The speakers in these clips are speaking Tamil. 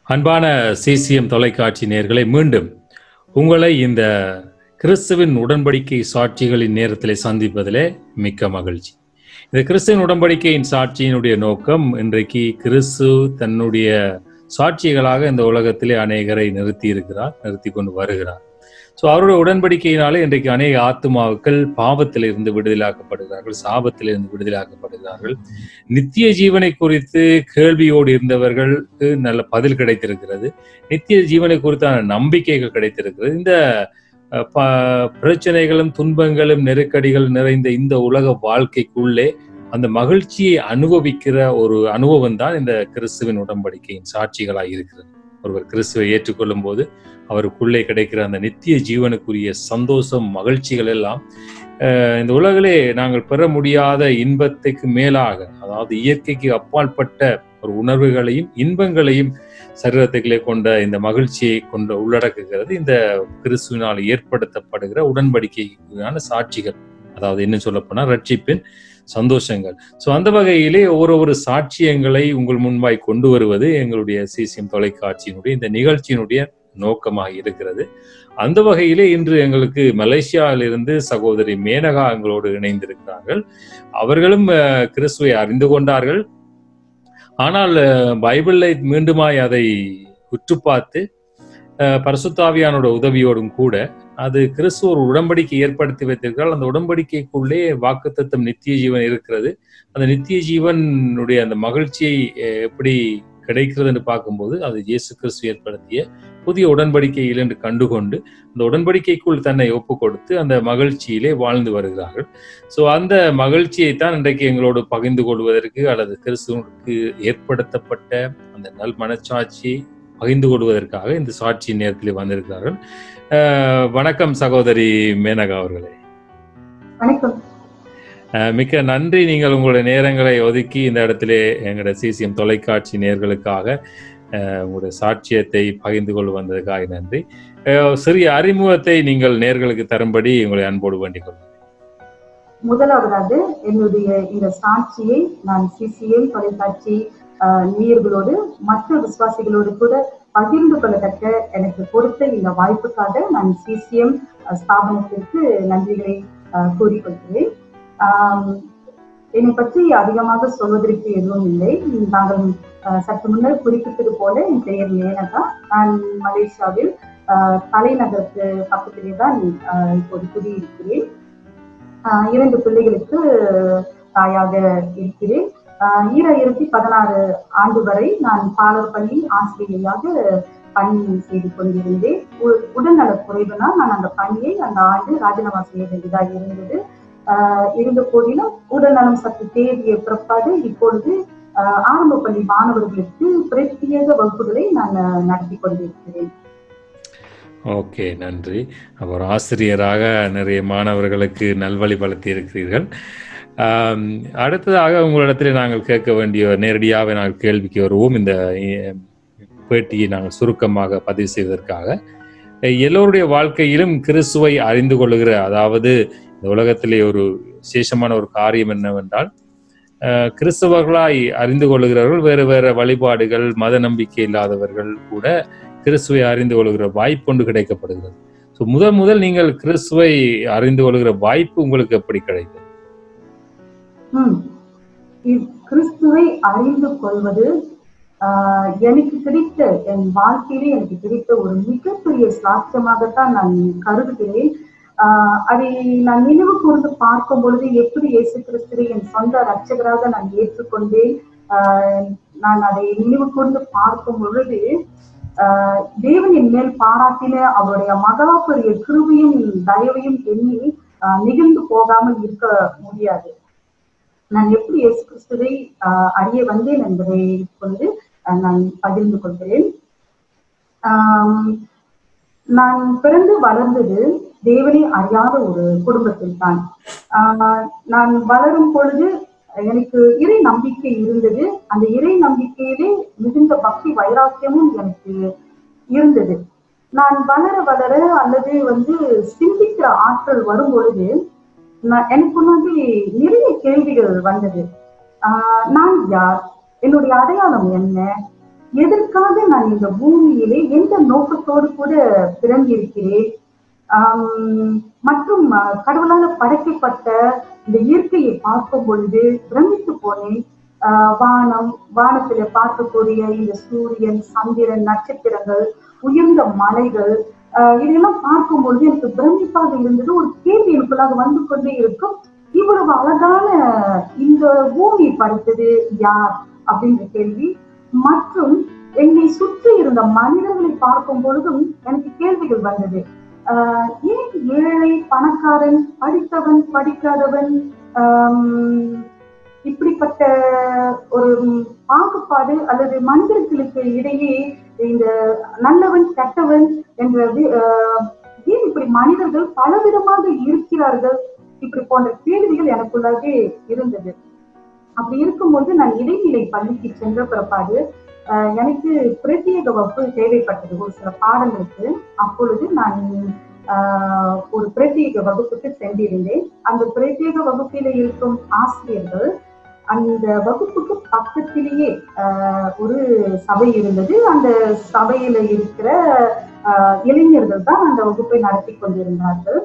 அன்பான சிசிஎம் தொலைக்காட்சி நேயர்களை மீண்டும் உங்களை இந்த கிறிஸ்துவின் உடன்படிக்கை சாட்சிகளின் நேரத்தில் சந்திப்பதிலே மிக்க மகிழ்ச்சி இந்த கிறிஸ்துவின் உடன்படிக்கையின் சாட்சியினுடைய நோக்கம் இன்றைக்கு கிறிஸ்து தன்னுடைய சாட்சிகளாக இந்த உலகத்திலே அநேகரை நிறுத்தி இருக்கிறார் நிறுத்தி கொண்டு வருகிறார் ஸோ அவருடைய உடன்படிக்கையினாலே இன்றைக்கு அநேக ஆத்மாவுக்கள் பாவத்திலிருந்து விடுதலாக்கப்படுகிறார்கள் சாபத்திலிருந்து விடுதலாக்கப்படுகிறார்கள் நித்திய ஜீவனை குறித்து கேள்வியோடு இருந்தவர்களுக்கு நல்ல பதில் கிடைத்திருக்கிறது நித்திய ஜீவனை குறித்தான நம்பிக்கைகள் கிடைத்திருக்கிறது இந்த அஹ், ப- பிரச்சனைகளும் துன்பங்களும் நெருக்கடிகள் நிறைந்த இந்த உலக வாழ்க்கைக்குள்ளே அந்த மகிழ்ச்சியை அனுபவிக்கிற ஒரு அனுபவம் தான் இந்த கிறிஸ்துவின் உடன்படிக்கையின் சாட்சிகளாய் இருக்கிறது ஒருவர் கிறிஸ்துவை ஏற்றுக்கொள்ளும் போது அவருக்குள்ளே கிடைக்கிற அந்த நித்திய ஜீவனுக்குரிய சந்தோஷம் மகிழ்ச்சிகள் எல்லாம் அஹ், இந்த உலகிலே நாங்கள் பெற முடியாத இன்பத்துக்கு மேலாக அதாவது இயற்கைக்கு அப்பாற்பட்ட ஒரு உணர்வுகளையும் இன்பங்களையும் சரீரத்துக்குள்ளே கொண்ட இந்த மகிழ்ச்சியை கொண்ட உள்ளடக்குகிறது இந்த கிறிஸ்துவினால் ஏற்படுத்தப்படுகிற உடன்படிக்கைக்கான சாட்சிகள் அதாவது என்ன சொல்லப்போனால் ரட்சிப்பின் சந்தோஷங்கள் ஸோ அந்த வகையிலே ஒரு ஒரு சாட்சியங்களை உங்கள் முன்பாய் கொண்டு வருவது எங்களுடைய சிசிஎம் தொலைக்காட்சியினுடைய இந்த நிகழ்ச்சியினுடைய நோக்கமாக இருக்கிறது அந்த வகையிலே இன்று எங்களுக்கு மலேசியாவிலிருந்து சகோதரி மேனகா எங்களோடு இணைந்திருக்கிறார்கள் அவர்களும் அஹ், கிறிஸ்துவை அறிந்து கொண்டார்கள் ஆனால் அஹ், பைபிளை மீண்டுமாய் அதை உற்று பார்த்து அஹ், பரிசுத்தாவியானோட உதவியோடும் கூட அது கிறிஸ்துவ ஒரு உடன்படிக்கை ஏற்படுத்தி வைத்திருக்கிறால் அந்த உடன்படிக்கைக்குள்ளே வாக்குத்தத்தம் நித்திய ஜீவன் இருக்கிறது அந்த நித்திய ஜீவனுடைய அந்த மகிழ்ச்சியை அஹ், எப்படி கிடைக்கிறது என்று பார்க்கும்போது அது இயேசு கிறிஸ்து ஏற்படுத்திய புதிய உடன்படிக்கையில் என்று கண்டுகொண்டு அந்த உடன்படிக்கைக்குள் தன்னை ஒப்பு கொடுத்து அந்த மகிழ்ச்சியிலே வாழ்ந்து வருகிறார்கள் ஸோ அந்த மகிழ்ச்சியை தான் இன்றைக்கு எங்களோடு பகிர்ந்து கொள்வதற்கு அல்லது கிறிஸ்துவனுக்கு ஏற்படுத்தப்பட்ட அந்த நல் மனச்சாட்சியை பகிர்ந்து கொள்வதற்காக இந்த சாட்சி நேரத்தில் வந்திருக்கிறார்கள் அஹ், வணக்கம் சகோதரி மேனகா அவர்களே வணக்கம் அஹ், மிக்க நன்றி நீங்கள் உங்களுடைய நேரங்களை ஒதுக்கி இந்த இடத்திலே எங்களுடைய சிசிஎம் தொலைக்காட்சி நேர்களுக்காக அஹ், உங்களுடைய சாட்சியத்தை பகிர்ந்து கொள்ள வந்ததுக்காக நன்றி அஹ், சிறிய அறிமுகத்தை நீங்கள் நேர்களுக்கு தரும்படி உங்களை அன்போடு வேண்டிக் கொள்கிறேன் முதலாவதாக என்னுடைய இந்த சாட்சியை நான் சிசிஎம் தொலைக்காட்சி ஆஹ், நேயர்களோடு மற்ற விசுவாசிகளோடு கூட பகிர்ந்து கொள்ளத்தக்க எனக்கு கொடுத்த இந்த வாய்ப்புக்காக நான் சிசிஎம் ஸ்தாபனத்திற்கு நன்றிகளை ஆஹ், கூறிக்கொள்கிறேன் ஆம், என்னை பற்றி அதிகமாக சொல்வதற்கு எதுவும் இல்லை நாங்கள் ஆஹ், சற்று முன்னர் குறிப்பிட்டது போல என் பெயர் மேனகா நான் மலேசியாவில் ஆஹ், தலைநகருக்கு பக்கத்திலே தான் ஆஹ், இப்போது குடியிருக்கிறேன் ஆஹ் இரண்டு பிள்ளைகளுக்கு தாயாக இருக்கிறேன் ஆஹ் ஈராயிரத்தி பதினாறு ஆண்டு வரை நான் பாலர் பள்ளி ஆசிரியையாக பணி செய்து கொண்டிருந்தேன் உ- உடல்நலக் குறைவினால் நான் அந்த பணியை அந்த ஆண்டு ராஜினாமா செய்ய வேண்டியதாக இருந்தது ஆஹ் இருந்த போதிலும் உடல்நலம் சற்று தேடிய பிற்பாடு இப்பொழுது ஆஹ் ஆரம்ப பள்ளி மாணவர்களுக்கு பிரத்யேக வகுப்புகளை நான் ஆஹ் நடத்தி கொண்டிருக்கிறேன் ஓகே நன்றி அவர் ஆசிரியராக நிறைய மாணவர்களுக்கு நல்வழிப்படுத்தி இருக்கிறீர்கள் ஆம், அடுத்ததாக உங்களிடத்தில் நாங்கள் கேட்க வேண்டிய நேரடியாக நாங்கள் கேள்விக்கு வருவோம் இந்த அஹ், பேட்டியை நாங்கள் சுருக்கமாக பதிவு செய்வதற்காக அஹ், எல்லோருடைய வாழ்க்கையிலும் கிறிஸ்துவை அறிந்து கொள்ளுகிற அதாவது இந்த உலகத்திலே ஒரு விசேஷமான ஒரு காரியம் என்னவென்றால் அஹ், கிறிஸ்தவர்களாய் அறிந்து கொள்ளுகிறவர்கள் வேறு வேறு வழிபாடுகள் மத நம்பிக்கை இல்லாதவர்கள் கூட கிறிஸ்துவை அறிந்து கொள்கிற வாய்ப்பு ஒன்று கிடைக்கப்படுகிறது ஸோ முதல் முதல் நீங்கள் கிறிஸ்துவை அறிந்து கொள்கிற வாய்ப்பு உங்களுக்கு எப்படி கிடைத்தது ம். இ- கிறிஸ்துவை அறிந்து கொள்வது ஆஹ், எனக்கு கிடைத்த என் வாழ்க்கையிலே எனக்கு கிடைத்த ஒரு மிகப்பெரிய சாட்சியமாகத்தான் நான் கருதுகிறேன் ஆஹ், அதை நான் நினைவு கூர்ந்து பார்க்கும் பொழுது எப்படி இயேசு கிறிஸ்துவை என் சொந்த ரட்சகராக நான் ஏற்றுக்கொண்டேன் ஆஹ், நான் அதை நினைவு கூர்ந்து பார்க்கும் பொழுது ஆஹ், தேவன் என் மேல் பாராட்டின அவருடைய மகா பெரிய கிருபையும் தயவையும் எண்ணி ஆஹ், நெகிழ்ந்து போகாமல் இருக்க முடியாது நான் எப்படி இயேசு கிறிஸ்துவை ஆஹ், அறிய வந்தேன் என்பதை இப்பொழுது ஆஹ், நான் பகிர்ந்து கொள்கிறேன் ஆம், நான் பிறந்து வளர்ந்தது தேவனை அறியாத ஒரு குடும்பத்தில் தான் நான் வளரும் பொழுது எனக்கு இறை நம்பிக்கை இருந்தது அந்த இறை நம்பிக்கையிலே மிகுந்த பக்தி வைராக்கியமும் எனக்கு இருந்தது நான் வளர வளர அல்லது வந்து சிந்திக்கிற ஆற்றல் வரும் பொழுது நான் எனக்கு முன்னாடி நிறைய கேள்விகள் வந்தது ஆஹ் நான் யார் என்னுடைய அடையாளம் என்ன எதற்காக நான் இந்த பூமியிலே எந்த நோக்கத்தோடு கூட பிறந்திருக்கிறேன் ஆம், மற்றும் அஹ், கடவுளால் படைக்கப்பட்ட இந்த இயற்கையை பார்க்கும் பொழுது பிரமித்து போனேன் ஆஹ் வானம் வானத்துல பார்க்கக்கூடிய இந்த சூரியன் சந்திரன் நட்சத்திரங்கள் உயர்ந்த மலைகள் ஆஹ் இதெல்லாம் பார்க்கும் பொழுது எனக்கு பிரமிப்பாக இருந்தது ஒரு கேள்வி எனக்குள்ளாக வந்து கொண்டே இருக்கும் இவ்வளவு அழகான இந்த பூமி படைத்தது யார் அப்படின்ற கேள்வி மற்றும் என்னை சுற்றி இருந்த மனிதர்களை பார்க்கும் பொழுதும் எனக்கு கேள்விகள் வந்தது ஆஹ் ஏன் ஏழை பணக்காரன் படித்தவன் படிக்காதவன் ஆம், இப்படிப்பட்ட ஒரு பாகுபாடு அல்லது மனிதர்களுக்கு இடையே இந்த நல்லவன் கெட்டவன் என்ற வி- ஆஹ் ஏன் இப்படி மனிதர்கள் பலவிதமாக இருக்கிறார்கள் இப்படி போன்ற கேள்விகள் எனக்குள்ளாகவே இருந்தது அப்படி இருக்கும்போது நான் இடைநிலை பள்ளிக்கு சென்ற பிறப்பாடு ஆஹ் எனக்கு பிரத்யேக வகுப்பு தேவைப்பட்டது ஒரு சில பாடங்களுக்கு அப்பொழுது நான் ஆஹ் ஒரு பிரத்யேக வகுப்புக்கு சென்றிருந்தேன் அந்த பிரத்யேக வகுப்பில இருக்கும் ஆசிரியர்கள் அந்த வகுப்புக்கு பக்கத்திலேயே ஆஹ் ஒரு சபை இருந்தது அந்த சபையில இருக்கிற ஆஹ் இளைஞர்கள் தான் அந்த வகுப்பை நடத்தி கொண்டிருந்தார்கள்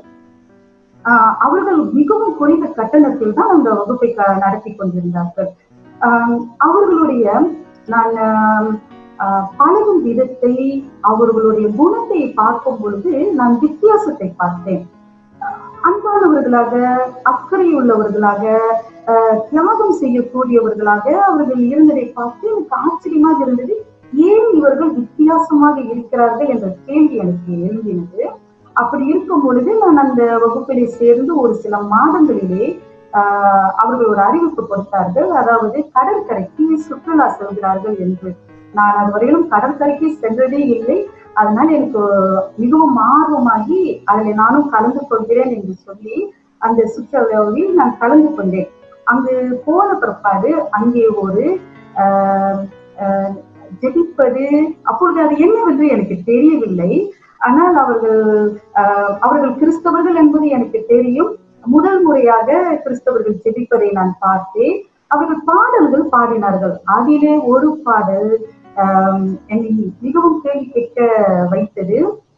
ஆஹ் அவர்கள் மிகவும் குறைந்த கட்டணத்தில் தான் அந்த வகுப்பை க- நடத்தி கொண்டிருந்தார்கள் ஆஹ் அவர்களுடைய நான் ஆஹ் ஆஹ் பழகும் விதத்தை அவர்களுடைய குணத்தை பார்க்கும் பொழுது நான் வித்தியாசத்தை பார்த்தேன் ஆஹ் அன்பானவர்களாக அக்கறை உள்ளவர்களாக ஆஹ் தியாகம் செய்யக்கூடியவர்களாக அவர்கள் இருந்ததை பார்த்து எனக்கு ஆச்சரியமாக இருந்தது ஏன் இவர்கள் வித்தியாசமாக இருக்கிறார்கள் என்ற கேள்வி எனக்கு எழுந்தினது அப்படி இருக்கும் பொழுது நான் அந்த வகுப்பிலே சேர்ந்து ஒரு சில மாதங்களிலே ஆஹ் அவர்கள் ஒரு அறிவிப்பு கொடுத்தார்கள் அதாவது கடற்கரைக்கு சுற்றுலா செல்கிறார்கள் என்று நான் அதுவரையிலும் கடற்கரைக்கு சென்றதே இல்லை அதனால எனக்கு மிகவும் ஆர்வமாகி அதில் நானும் கலந்து கொள்கிறேன் என்று சொல்லி அந்த சுற்றுலாவில் நான் கலந்து கொண்டேன் அங்கு போன பிற்பாடு அங்கே ஒரு ஆஹ் ஆஹ் ஜெபிப்பது அப்பொழுது அது என்னவென்று எனக்கு தெரியவில்லை ஆனால் அவர்கள் ஆஹ் அவர்கள் கிறிஸ்தவர்கள் என்பது எனக்கு தெரியும் முதல் முறையாக கிறிஸ்தவர்கள் ஜெபிப்பதை நான் பார்த்தேன் அவர்கள் பாடல்கள் பாடினார்கள் அதிலே ஒரு பாடல் ஆஹ் என்னை மிகவும் கேள்வி கேட்க வைத்தது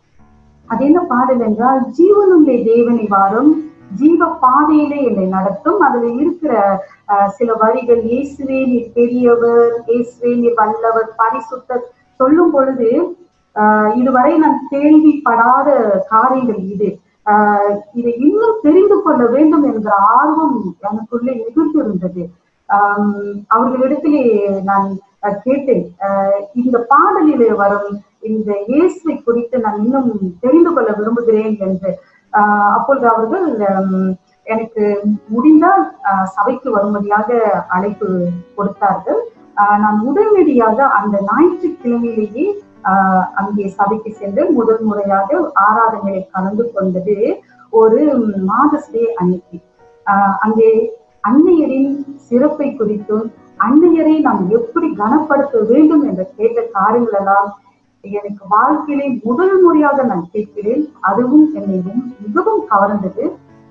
அது என்ன பாடல் என்றால் ஜீவனுள்ள தேவனை வாரும் ஜீவ பாதையிலே என்னை நடத்தும் அதுல இருக்கிற ஆஹ், சில வரிகள் இயேசுவே நீர் பெரியவர் இயேசுவே நீர் வல்லவர் பரிசுத்தர் சொல்லும் பொழுது ஆஹ், இதுவரை நான் கேள்விப்படாத காரியங்கள் இது ஆஹ், இதை இன்னும் தெரிந்து கொள்ள வேண்டும் என்ற ஆர்வம் எனக்குள்ளே மிகுந்திருந்தது ஆம், அவர்களிடத்திலே நான் அஹ், கேட்டேன் ஆஹ், இந்த பாடலிலே வரும் இந்த இயேசுவை குறித்து நான் இன்னும் தெரிந்து கொள்ள விரும்புகிறேன் என்று ஆஹ், அப்பொழுது அவர்கள் ஹம், எனக்கு முடிந்தால் ஆஹ், சபைக்கு வரும்படியாக அழைப்பு கொடுத்தார்கள் ஆஹ், நான் உடனடியாக அந்த ஞாயிற்றுக்கிழமையிலேயே ஆஹ், அங்கே சபைக்கு சென்று முதல் முறையாக ஆராதனையை கலந்து கொண்டது ஒரு மாதஸ்டே அன்னைக்கு ஆஹ், அங்கே அன்னையரின் சிறப்பை குறித்தும் அன்னையரை நாம் எப்படி கனப்படுத்த வேண்டும் என்ற கேட்ட காரியங்கள் எல்லாம் எனக்கு வாழ்க்கையிலே முதல் முறையாக நான் கேட்கிறேன் அதுவும் என்னை ரொம்ப- மிகவும் கவர்ந்தது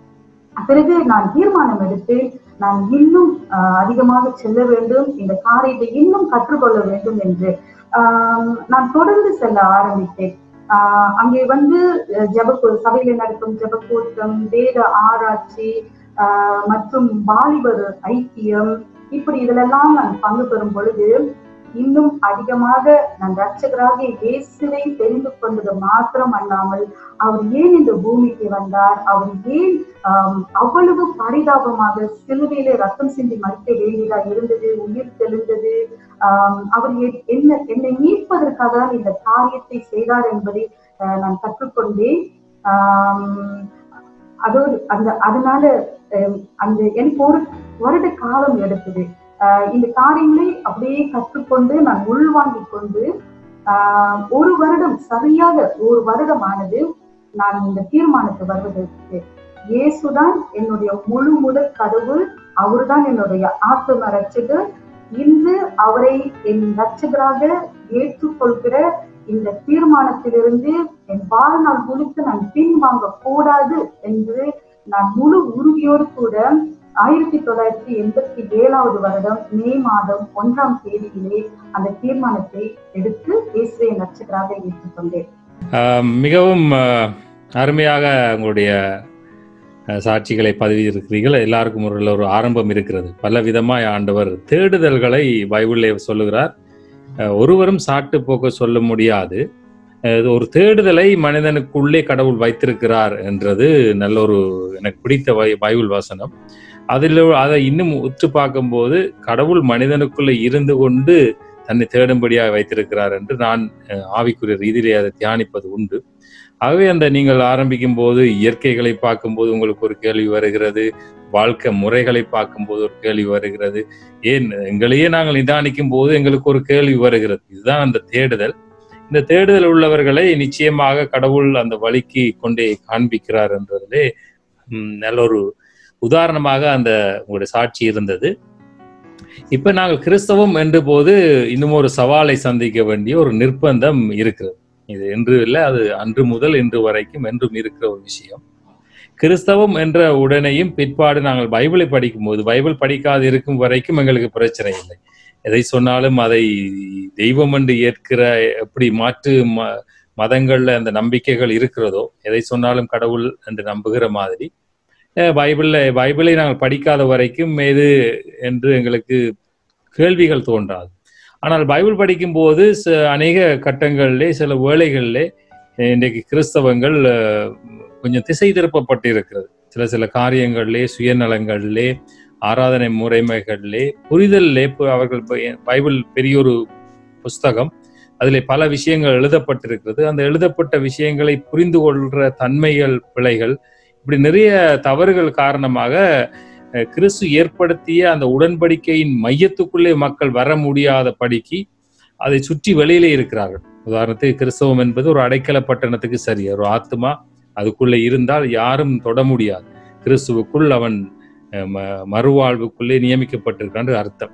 பிறகு நான் தீர்மானம் எடுத்து நான் இன்னும் ஆஹ், அதிகமாக செல்ல வேண்டும் இந்த காரியத்தை இன்னும் கற்றுக்கொள்ள வேண்டும் என்று ஆஹ், நான் தொடர்ந்து செல்ல ஆரம்பித்தேன் ஆஹ், அங்கே வந்து அஹ், ஜெப சபையில நடக்கும் ஜெப கூட்டம் வேத ஆராய்ச்சி ஆஹ், மற்றும் வாலிபர் ஐக்கியம் இப்படி இதிலெல்லாம் நான் பங்கு பெறும் பொழுது இன்னும் அதிகமாக நான் ரட்சகராக இயேசுவை தெரிந்து கொண்டது மாத்திரம் அல்லாமல் அவர் ஏன் இந்த பூமிக்கு வந்தார் அவர் ஏன் ஆம், அவ்வளவு பரிதாபமாக சிலுவையிலே ரத்தம் சிந்தி மறிக்க வேண்டியதா இருந்தது உயிர் தெளிந்தது ஆம், அவர் எ- என்ன என்னை மீட்பதற்காக தான் இந்த காரியத்தை செய்தார் என்பதை அஹ், நான் கற்றுக்கொண்டேன் ஆம், அதோடு அந்த அதனால அஹ், அந்த எனக்கு ஒரு வருட காலம் எடுத்தது ஆஹ் இந்த காரியங்களை அப்படியே கற்றுக்கொண்டு நான் உள்வாங்கிக் கொண்டு ஆஹ் ஒரு வருடம் சரியாக ஒரு வருடம் ஆனது நான் இந்த தீர்மானத்தை வருவதற்கு இயேசுதான் என்னுடைய முழு முதற் கடவுள் அவர்தான் என்னுடைய ஆத்ம ரட்சகர் இன்று அவரை என் ரட்சகராக ஏற்றுக்கொள்கிற இந்த தீர்மானத்திலிருந்து என் வாழ்நாள் முழுக்க நான் பின்வாங்க கூடாது என்று நான் முழு உறுதியோடு கூட ஆயிரத்தி தொள்ளாயிரத்தி எண்பத்தி ஏழாவது வருடம் மே மாதம் ஒன்றாம் தேதியிலே அந்த தீர்மானத்தை எடுத்து இயேசுவை நட்சத்திராக ஏற்றுக்கொண்டேன் ஆஹ் மிகவும் ஆஹ், அருமையாக உங்களுடைய ஆஹ், சாட்சிகளை பதிவிருக்கிறீர்கள் எல்லாருக்கும் ஒரு ஒரு ஆரம்பம் இருக்கிறது பல விதமாய் ஆண்டவர் தேடுதல்களை பைபிளிலே சொல்லுகிறார் ஆஹ், ஒருவரும் சாட்டு போக்க சொல்ல முடியாது ஆஹ், இது ஒரு தேடுதலை மனிதனுக்குள்ளே கடவுள் வைத்திருக்கிறார் என்றது நல்ல ஒரு எனக்கு பிடித்த பை- பைபிள் வசனம் அதில் அதை இன்னும் உற்று பார்க்கும்போது கடவுள் மனிதனுக்குள்ளே இருந்து கொண்டு தன்னை தேடும்படியாக வைத்திருக்கிறார் என்று நான் அஹ், ஆவிக்குரிய ரீதியிலே அதை தியானிப்பது உண்டு ஆகவே அந்த நீங்கள் ஆரம்பிக்கும் போது இயற்கைகளை பார்க்கும்போது உங்களுக்கு ஒரு கேள்வி வருகிறது வாழ்க்கை முறைகளை பார்க்கும்போது ஒரு கேள்வி வருகிறது ஏன் எங்களையே நாங்கள் நிதானிக்கும் போது எங்களுக்கு ஒரு கேள்வி வருகிறது இதுதான் அந்த தேடுதல் இந்த தேடுதல் உள்ளவர்களை நிச்சயமாக கடவுள் அந்த வழிக்கு கொண்டே காண்பிக்கிறார் என்றதிலே ம், நல்ல ஒரு உதாரணமாக அந்த உங்களுடைய சாட்சி இருந்தது இப்ப நாங்கள் கிறிஸ்தவம் என்ற போது இன்னும் ஒரு சவாலை சந்திக்க வேண்டிய ஒரு நிர்பந்தம் இருக்கிறது இது என்று இல்லை அது அன்று முதல் இன்று வரைக்கும் என்றும் இருக்கிற ஒரு விஷயம் கிறிஸ்தவம் என்ற உடனேயும் பிற்பாடு நாங்கள் பைபிளை படிக்கும் போது பைபிள் படிக்காது இருக்கும் வரைக்கும் எங்களுக்கு பிரச்சனை இல்லை எதை சொன்னாலும் அதை தெய்வம் என்று ஏற்கிற எப்படி மாற்று ம மதங்கள்ல அந்த நம்பிக்கைகள் இருக்கிறதோ எதை சொன்னாலும் கடவுள் என்று நம்புகிற மாதிரி அஹ் பைபிள்ல பைபிளை நாங்கள் படிக்காத வரைக்கும் எது என்று எங்களுக்கு கேள்விகள் தோன்றாது ஆனால் பைபிள் படிக்கும்போது ச- அநேக கட்டங்களிலே சில வேளைகளிலே அஹ் இன்றைக்கு கிறிஸ்தவங்கள் அஹ், கொஞ்சம் திசை திருப்பப்பட்டு இருக்கிறது சில சில காரியங்களிலே சுயநலங்களிலே ஆராதனை முறைமைகளிலே புரிதலிலே பு- அவர்கள் ப- பைபிள் பெரிய ஒரு புஸ்தகம் அதிலே பல விஷயங்கள் எழுதப்பட்டிருக்கிறது அந்த எழுதப்பட்ட விஷயங்களை புரிந்து கொள்ற தன்மைகள் பிழைகள் இப்படி நிறைய தவறுகள் காரணமாக அஹ், கிறிஸ்து ஏற்படுத்திய அந்த உடன்படிக்கையின் மையத்துக்குள்ளே மக்கள் வர முடியாத படிக்கு அதை சுற்றி வெளியிலே இருக்கிறார்கள் உதாரணத்துக்கு கிறிஸ்தவம் என்பது ஒரு அடைக்கல பட்டணத்துக்கு சரி ஒரு ஆத்மா அதுக்குள்ளே இருந்தால் யாரும் தொட முடியாது கிறிஸ்துவுக்குள் அவன் அஹ், ம- மறுவாழ்வுக்குள்ளே நியமிக்கப்பட்டிருக்கான்னு அர்த்தம்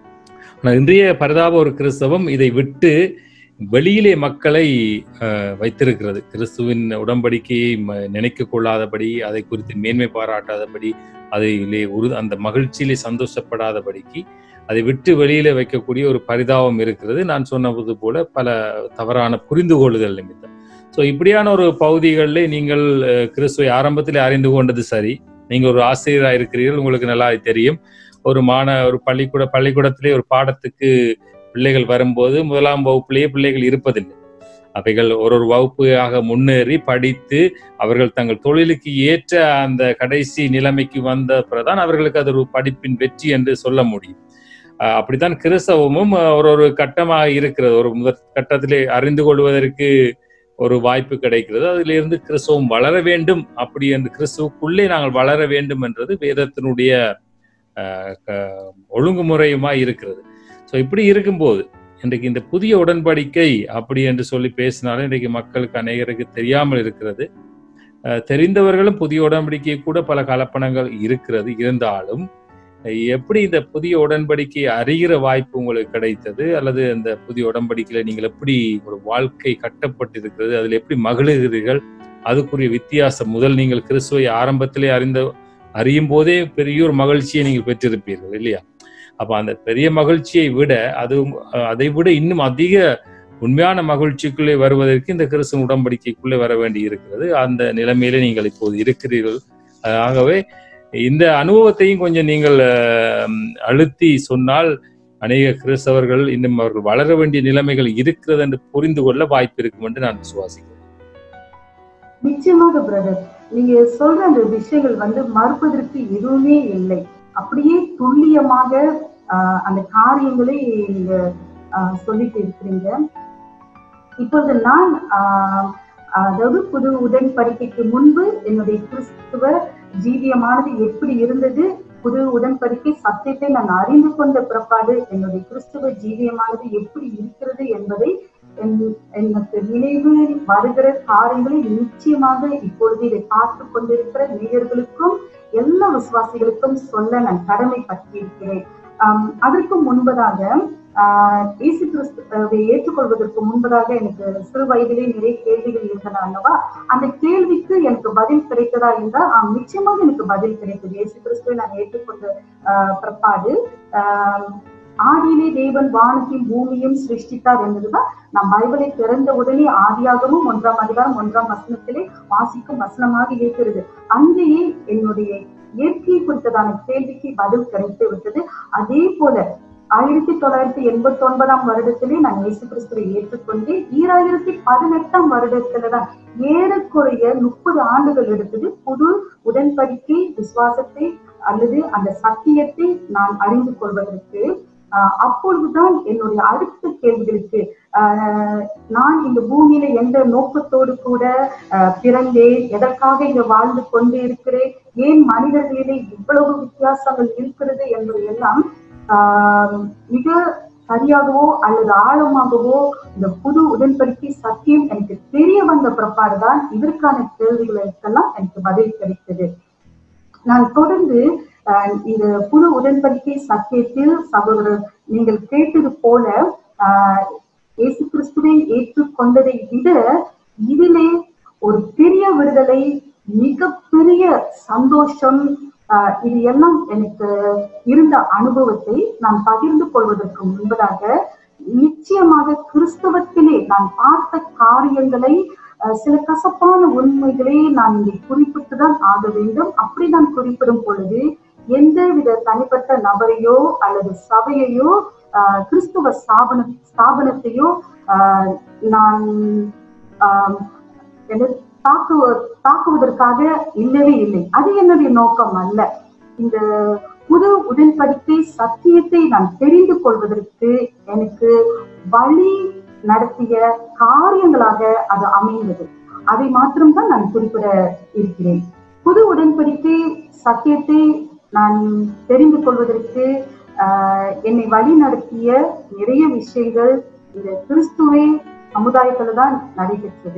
ஆனால் இன்றைய பரிதாப ஒரு கிறிஸ்தவம் இதை விட்டு வெளியிலே மக்களை அஹ், வைத்திருக்கிறது கிறிஸ்துவின் உடன்படிக்கையை ம- நினைக்க கொள்ளாதபடி அதை குறித்து மேன்மை பாராட்டாதபடி அதிலே உரு அந்த மகிழ்ச்சியிலே சந்தோஷப்படாதபடிக்கு அதை விட்டு வெளியில வைக்கக்கூடிய ஒரு பரிதாபம் இருக்கிறது நான் சொன்னது போல பல தவறான புரிந்து கொள்ளுதல் நிமித்தம் ஸோ இப்படியான ஒரு பகுதிகளிலே நீங்கள் அஹ், கிறிஸ்துவை ஆரம்பத்திலே அறிந்து கொண்டது சரி நீங்க ஒரு ஆசிரியராக இருக்கிறீர்கள் உங்களுக்கு நல்லா தெரியும் ஒரு மாண ஒரு பள்ளிக்கூட பள்ளிக்கூடத்திலே ஒரு பாடத்துக்கு பிள்ளைகள் வரும்போது முதலாம் வகுப்பிலேயே பிள்ளைகள் இருப்பதில்லை அவைகள் ஒரு ஒரு வகுப்பாக முன்னேறி படித்து அவர்கள் தங்கள் தொழிலுக்கு ஏற்ற அந்த கடைசி நிலைமைக்கு வந்த பிறகுதான் அவர்களுக்கு அது ஒரு படிப்பின் வெற்றி என்று சொல்ல முடியும் அஹ் அப்படித்தான் கிறிஸ்தவமும் அஹ், ஒரு ஒரு கட்டமாக இருக்கிறது ஒரு முதற் கட்டத்திலே அறிந்து கொள்வதற்கு ஒரு வாய்ப்பு கிடைக்கிறது அதிலிருந்து கிறிஸ்தவம் வளர வேண்டும் அப்படி என்று கிறிஸ்துவுக்குள்ளே நாங்கள் வளர வேண்டும் என்றது வேதத்தினுடைய அஹ், க- ஒழுங்குமுறையுமாய் இருக்கிறது ஸோ இப்படி இருக்கும்போது இன்றைக்கு இந்த புதிய உடன்படிக்கை அப்படி என்று சொல்லி பேசினாலும் இன்றைக்கு மக்களுக்கு அநேகருக்கு தெரியாமல் இருக்கிறது அஹ், தெரிந்தவர்களும் புதிய உடன்படிக்கை கூட பல கலப்பணங்கள் இருக்கிறது இருந்தாலும் அஹ், எப்படி இந்த புதிய உடன்படிக்கையை அறிகிற வாய்ப்பு உங்களுக்கு கிடைத்தது அல்லது அந்த புதிய உடன்படிக்கையில நீங்கள் எப்படி ஒரு வாழ்க்கை கட்டப்பட்டிருக்கிறது அதில் எப்படி மகிழுகிறீர்கள் அதுக்குரிய வித்தியாசம் முதல் நீங்கள் கிறிஸ்துவை ஆரம்பத்திலே அறிந்த அறியும் போதே பெரிய ஒரு மகிழ்ச்சியை நீங்கள் பெற்றிருப்பீர்கள் இல்லையா அப்ப அந்த பெரிய மகிழ்ச்சியை விட அது அஹ், அதை விட இன்னும் அதிக உண்மையான மகிழ்ச்சிக்குள்ளே வருவதற்கு இந்த கிறிஸ்துவ உடன்படிக்கைக்குள்ளே வர வேண்டி இருக்கிறது அந்த நிலைமையிலே நீங்கள் இப்போது இருக்கிறீர்கள் அஹ், ஆகவே இந்த அனுபவத்தையும் கொஞ்சம் நீங்கள் அஹ், அழுத்தி சொன்னால் அநேக கிறிஸ்தவர்கள் இன்னும் அவர்கள் வளர வேண்டிய நிலைமைகள் இருக்கிறது என்று புரிந்து கொள்ள வாய்ப்பு இருக்கும் என்று நான் விசுவாசிக்கிறேன் நிச்சயமாக பிரதர் நீங்க சொல்ற அந்த விஷயங்கள் வந்து மறுப்பதற்கு எதுவுமே இல்லை அப்படியே துல்லியமாக ஆஹ், அந்த காரியங்களை நீங்க ஆஹ், சொல்லிட்டு இருக்கிறீங்க இப்பொழுது நான் ஆஹ், அதாவது புது உடன்படிக்கைக்கு முன்பு என்னுடைய கிறிஸ்துவ ஜீவியமானது எப்படி இருந்தது புது உடன்படிக்கை சத்தியத்தை நான் அறிந்து கொண்ட பிறப்பாடு என்னுடைய கிறிஸ்துவ ஜீவியமானது எப்படி இருக்கிறது என்பதை என்- எனக்கு நினைவில் வருகிற காரியங்களை நிச்சயமாக இப்பொழுது இதை பார்த்து கொண்டிருக்கிற நேயர்களுக்கும் எல்லா விசுவாசிகளுக்கும் சொல்ல நான் கடமைப்பட்டிருக்கிறேன் ஆம், அதற்கு முன்பதாக ஆஹ் இயேசு கிறிஸ்துவை ஏற்றுக்கொள்வதற்கு முன்பதாக எனக்கு சிறு வயதிலே நிறைய கேள்விகள் இருந்தன அல்லவா அந்த கேள்விக்கு எனக்கு பதில் கிடைத்ததா என்றால் ஆம் நிச்சயமாக எனக்கு பதில் கிடைத்தது இயேசு கிறிஸ்துவை நான் ஏற்றுக்கொண்ட ஆஹ் பிற்பாடு ஆஹ் ஆதியிலே தேவன் வானத்தையும் பூமியும் சிருஷ்டித்தார் என்பதுதான் நாம் பைபிளை திறந்த உடனே ஆதியாகவும் ஒன்றாம் அதிகாரம் ஒன்றாம் வசனத்திலே வாசிக்கும் வசனமாக இருக்கிறது அங்கேயே என்னுடைய இயற்கை குறித்ததான கேள்விக்கு பதில் கிடைத்து விட்டது அதே போல ஆயிரத்தி தொள்ளாயிரத்தி எண்பத்தி ஒன்பதாம் வருடத்திலே நான் இயேசு கிறிஸ்துவை ஏற்றுக்கொண்டு ஈராயிரத்தி பதினெட்டாம் வருடத்துலதான் ஏறக்குறைய முப்பது ஆண்டுகள் எடுத்தது புது உடன்படிக்கை விசுவாசத்தை அல்லது அந்த சத்தியத்தை நான் அறிந்து கொள்வதற்கு ஆஹ் அப்பொழுதுதான் என்னுடைய அடுத்த கேள்விகளுக்கு ஆஹ் நான் இந்த பூமியில எந்த நோக்கத்தோடு கூட ஆஹ் பிறந்தேன் எதற்காக இங்க வாழ்ந்து கொண்டு இருக்கிறேன் ஏன் மனிதர்களிலே இவ்வளவு வித்தியாசங்கள் இருக்கிறது என்பது எல்லாம் ஆஹ் மிக சரியாகவோ அல்லது ஆழமாகவோ இந்த புது உடன்படிக்கை சத்தியம் எனக்கு தெரிய வந்த பிற்பாடுதான் இதற்கான கேள்விகளுக்கெல்லாம் எனக்கு பதில் கிடைத்தது நான் தொடர்ந்து அஹ், இந்த புது உடன்படிக்கை சத்தியத்தில் சகோதரர் நீங்கள் கேட்டது போல ஆஹ், இயேசு கிறிஸ்துவை ஏற்றுக்கொண்டதை விட இதிலே ஒரு பெரிய விடுதலை மிகப்பெரிய சந்தோஷம் ஆஹ், இது எல்லாம் எனக்கு இருந்த அனுபவத்தை நான் பகிர்ந்து கொள்வதற்கு முன்பதாக நிச்சயமாக கிறிஸ்தவத்திலே நான் பார்த்த காரியங்களை அஹ், சில கசப்பான உண்மைகளை நான் இங்கே குறிப்பிட்டு தான் ஆக வேண்டும் அப்படி நான் குறிப்பிடும் பொழுது எந்தவித தனிப்பட்ட நபரையோ அல்லது சபையையோ ஆஹ், கிறிஸ்துவ ஸ்தாபன ஸ்தாபனத்தையோ ஆஹ், நான் ஆஹ், என்ன தாக்குவ தாக்குவதற்காக இல்லவே இல்லை அது என்னுடைய நோக்கம் அல்ல இந்த புது உடன்படிக்கை சத்தியத்தை நான் தெரிந்து கொள்வதற்கு எனக்கு வழி நடத்திய காரியங்களாக அது அமைந்தது அதை மாத்திரம்தான் நான் குறிப்பிட இருக்கிறேன் புது உடன்படிக்கை சத்தியத்தை நான் தெரிந்து கொள்வதற்கு ஆஹ், என்னை வழி நடத்திய நிறைய விஷயங்கள் இந்த கிறிஸ்துவை சமுதாயத்துல தான் நடைபெற்றது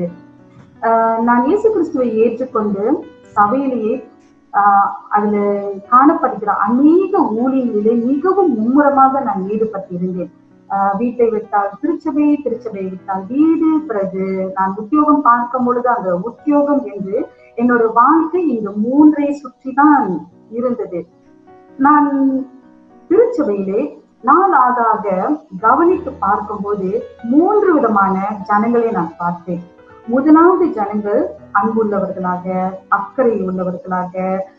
ஆஹ், நான் இயேசு கிறிஸ்துவை ஏற்றுக்கொண்டு சபையிலேயே ஆஹ், அதுல காணப்படுகிற அநேக ஊழியங்களிலே மிகவும் மும்முரமாக நான் ஈடுபட்டிருந்தேன் ஆஹ், வீட்டை விட்டால் திருச்சபை திருச்சபை விட்டால் வீடு பிறகு நான் உத்தியோகம் பார்க்கும் பொழுது அந்த உத்தியோகம் என்று என்னோட வாழ்க்கை இந்த மூன்றை சுற்றி தான் இருந்தது நான் திருச்சபையிலே நாளாக ஆக கவனித்து பார்க்கும்போது மூன்று விதமான ஜனங்களை நான் பார்த்தேன் முதலாவது ஜனங்கள் அன்புள்ளவர்களாக அக்கறை உள்ளவர்களாக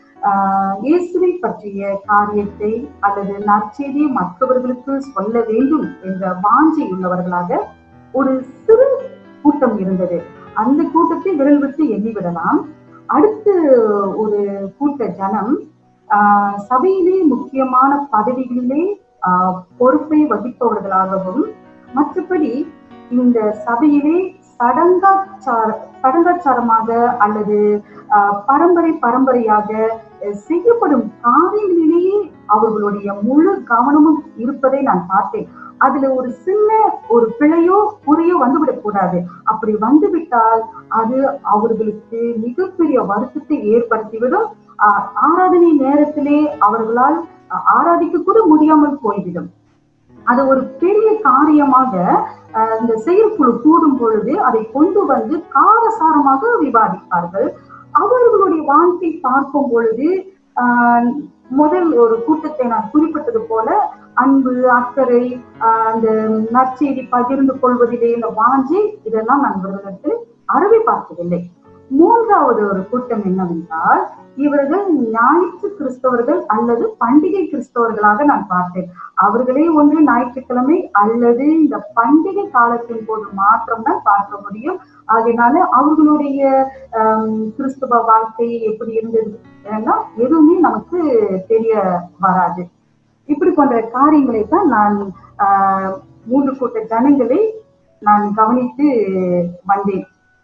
ஆஹ், இயேசுவை பற்றிய காரியத்தை அல்லது நற்செய்தியை மற்றவர்களுக்கு சொல்ல வேண்டும் என்ற வாஞ்சை உள்ளவர்களாக ஒரு சிறு கூட்டம் இருந்தது அந்த கூட்டத்தை விரல் விட்டு எண்ணிவிடலாம் அடுத்து ஒரு கூட்ட ஜனம் ஆஹ், சபையிலே முக்கியமான பதவிகளிலே ஆஹ், பொறுப்பை வகிப்பவர்களாகவும் மற்றபடி இந்த சபையிலே சடங்காச்சார சடங்காச்சாரமாக அல்லது ஆஹ், பரம்பரை பரம்பரையாக அஹ், செய்யப்படும் காரியங்களிலேயே அவர்களுடைய முழு கவனமும் இருப்பதை நான் பார்த்தேன் அதுல ஒரு சின்ன ஒரு பிழையோ குறையோ வந்துவிடக் கூடாது அப்படி வந்துவிட்டால் அது அவர்களுக்கு மிகப்பெரிய வருத்தத்தை ஏற்படுத்திவிடும் ஆஹ், ஆராதனை நேரத்திலே அவர்களால் ஆஹ், ஆராதிக்க கூட முடியாமல் போய்விடும் அது ஒரு பெரிய காரியமாக ஆஹ், இந்த செயற்குழு கூடும் பொழுது அதை கொண்டு வந்து காரசாரமாக விவாதிப்பார்கள் அவர்களுடைய வாழ்க்கை பார்க்கும் பொழுது ஆஹ், முதல் ஒரு கூட்டத்தை நான் குறிப்பிட்டது போல அன்பு அக்கறை ஆஹ், அந்த நற்செய்தி பகிர்ந்து கொள்வதிலே இந்த வாஞ்சி இதெல்லாம் நான் இவர்களிடத்தில் அறவே பார்த்ததில்லை மூன்றாவது ஒரு கூட்டம் என்னவென்றால் இவர்கள் ஞாயிற்று கிறிஸ்தவர்கள் அல்லது பண்டிகை கிறிஸ்தவர்களாக நான் பார்த்தேன் அவர்களே ஒன்று ஞாயிற்றுக்கிழமை அல்லது இந்த பண்டிகை காலத்தின் போது மாத்திரம்தான் பார்க்க முடியும் அதனால அவர்களுடைய ஆம், கிறிஸ்துவ வாழ்க்கை எப்படி இருந்தது ஏன்னா எதுவுமே நமக்கு தெரிய வராது இப்படி போன்ற காரியங்களை தான் நான் ஆஹ், மூன்று கூட்ட ஜனங்களை நான் கவனித்து வந்தேன்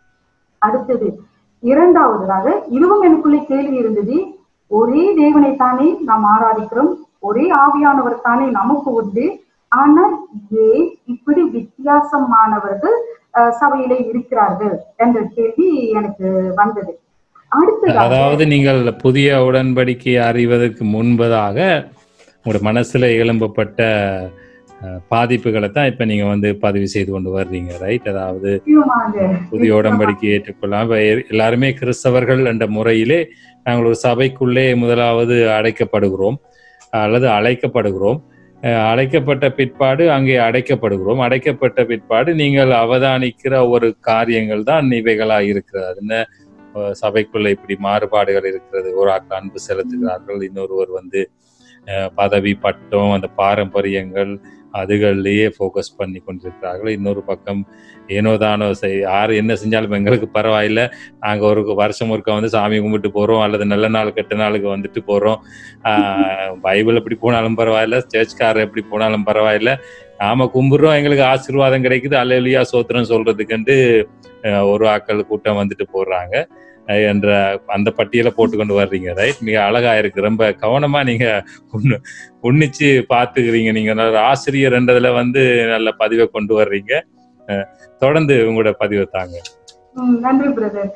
அடுத்தது இரண்டாவதாக இதுவும் எனக்குள்ளே கேள்வி இருந்தது ஒரே தேவனை தானே நாம் ஆராதிக்கிறோம் ஒரே ஆவியானவர் தானே நமக்கு உண்டு ஆனால் ஏன் இப்படி வித்தியாசமானவர்கள் அஹ், சபையிலே இருக்கிறார்கள் என்ற கேள்வி எனக்கு வந்தது அடுத்ததாக அதாவது நீங்கள் புதிய உடன்படிக்கையை அறிவதற்கு முன்பதாக உங்களுடைய மனசுல எழும்பப்பட்ட அஹ், பாதிப்புகளை தான் இப்ப நீங்க வந்து பதிவு செய்து கொண்டு வர்றீங்க ரைட் அதாவது நிச்சயமாக புதிய உடன்படிக்கை ஏற்றுக்கொள்ளலாம் இப்ப எ- எல்லாருமே கிறிஸ்தவர்கள் என்ற முறையிலே நாங்கள் ஒரு சபைக்குள்ளே முதலாவது அடைக்கப்படுகிறோம் அல்லது அழைக்கப்படுகிறோம் அஹ் அழைக்கப்பட்ட பிற்பாடு அங்கே அடைக்கப்படுகிறோம் அடைக்கப்பட்ட பிற்பாடு நீங்கள் அவதானிக்கிற ஒரு காரியங்கள் தான் இவைகளா இருக்கிறது அது என்ன அஹ் சபைக்குள்ள இப்படி மாறுபாடுகள் இருக்கிறது ஒரு ஆட்கள் அன்பு செலுத்துகிறார்கள் இன்னொருவர் வந்து அஹ் பதவி பட்டம் அந்த பாரம்பரியங்கள் அதுகள்லயே ஃபோக்கஸ் பண்ணி கொண்டிருக்கிறார்கள் இன்னொரு பக்கம் ஏனோ தானோ செய் யார் என்ன செஞ்சாலும் எங்களுக்கு பரவாயில்ல நாங்க ஒரு வருஷம் ஒருக்கா வந்து சாமி கும்பிட்டு போறோம் அல்லது நல்ல நாள் கெட்ட நாளுக்கு வந்துட்டு போறோம் ஆஹ் பைபிள் எப்படி போனாலும் பரவாயில்ல சர்ச்காரர் எப்படி போனாலும் பரவாயில்ல நாம கும்பிடுறோம் எங்களுக்கு ஆசீர்வாதம் கிடைக்குது அல்லையா சோத்திரம் சொல்றதுக்குன்ட்டு அஹ் ஒரு ஆக்கள் கூட்டம் வந்துட்டு போடுறாங்க அஹ் என்ற அந்த பட்டியலை போட்டுக்கொண்டு வர்றீங்க ரைட் மிக அழகா இருக்கு ரொம்ப கவனமா நீங்க உன்னு உன்னிச்சு பாத்துக்கிறீங்க நீங்க நல்ல ஆசிரியர் என்றதுல வந்து நல்ல பதிவை கொண்டு வர்றீங்க அஹ் தொடர்ந்து உங்களோட பதிவை தாங்க ம், நன்றி பிரதர்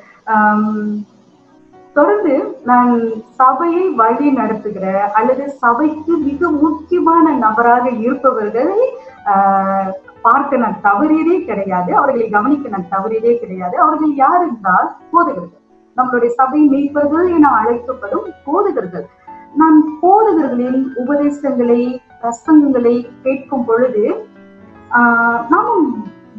தொடர்ந்து நான் சபையை வழி நடத்துகிற அல்லது சபைக்கு மிக முக்கியமான நபராக இருப்பவர்களை ஆஹ், பார்க்க நான் தவறியதே கிடையாது அவர்களை கவனிக்க நான் தவறியதே கிடையாது அவர்கள் யார் என்றால் போதகர்கள் நம்மளுடைய சபை மீட்பர்கள் என அழைக்கப்படும் போதகர்கள் நான் போதகர்களின் உபதேசங்களை பிரசங்கங்களை கேட்கும் பொழுது ஆஹ், நாமும்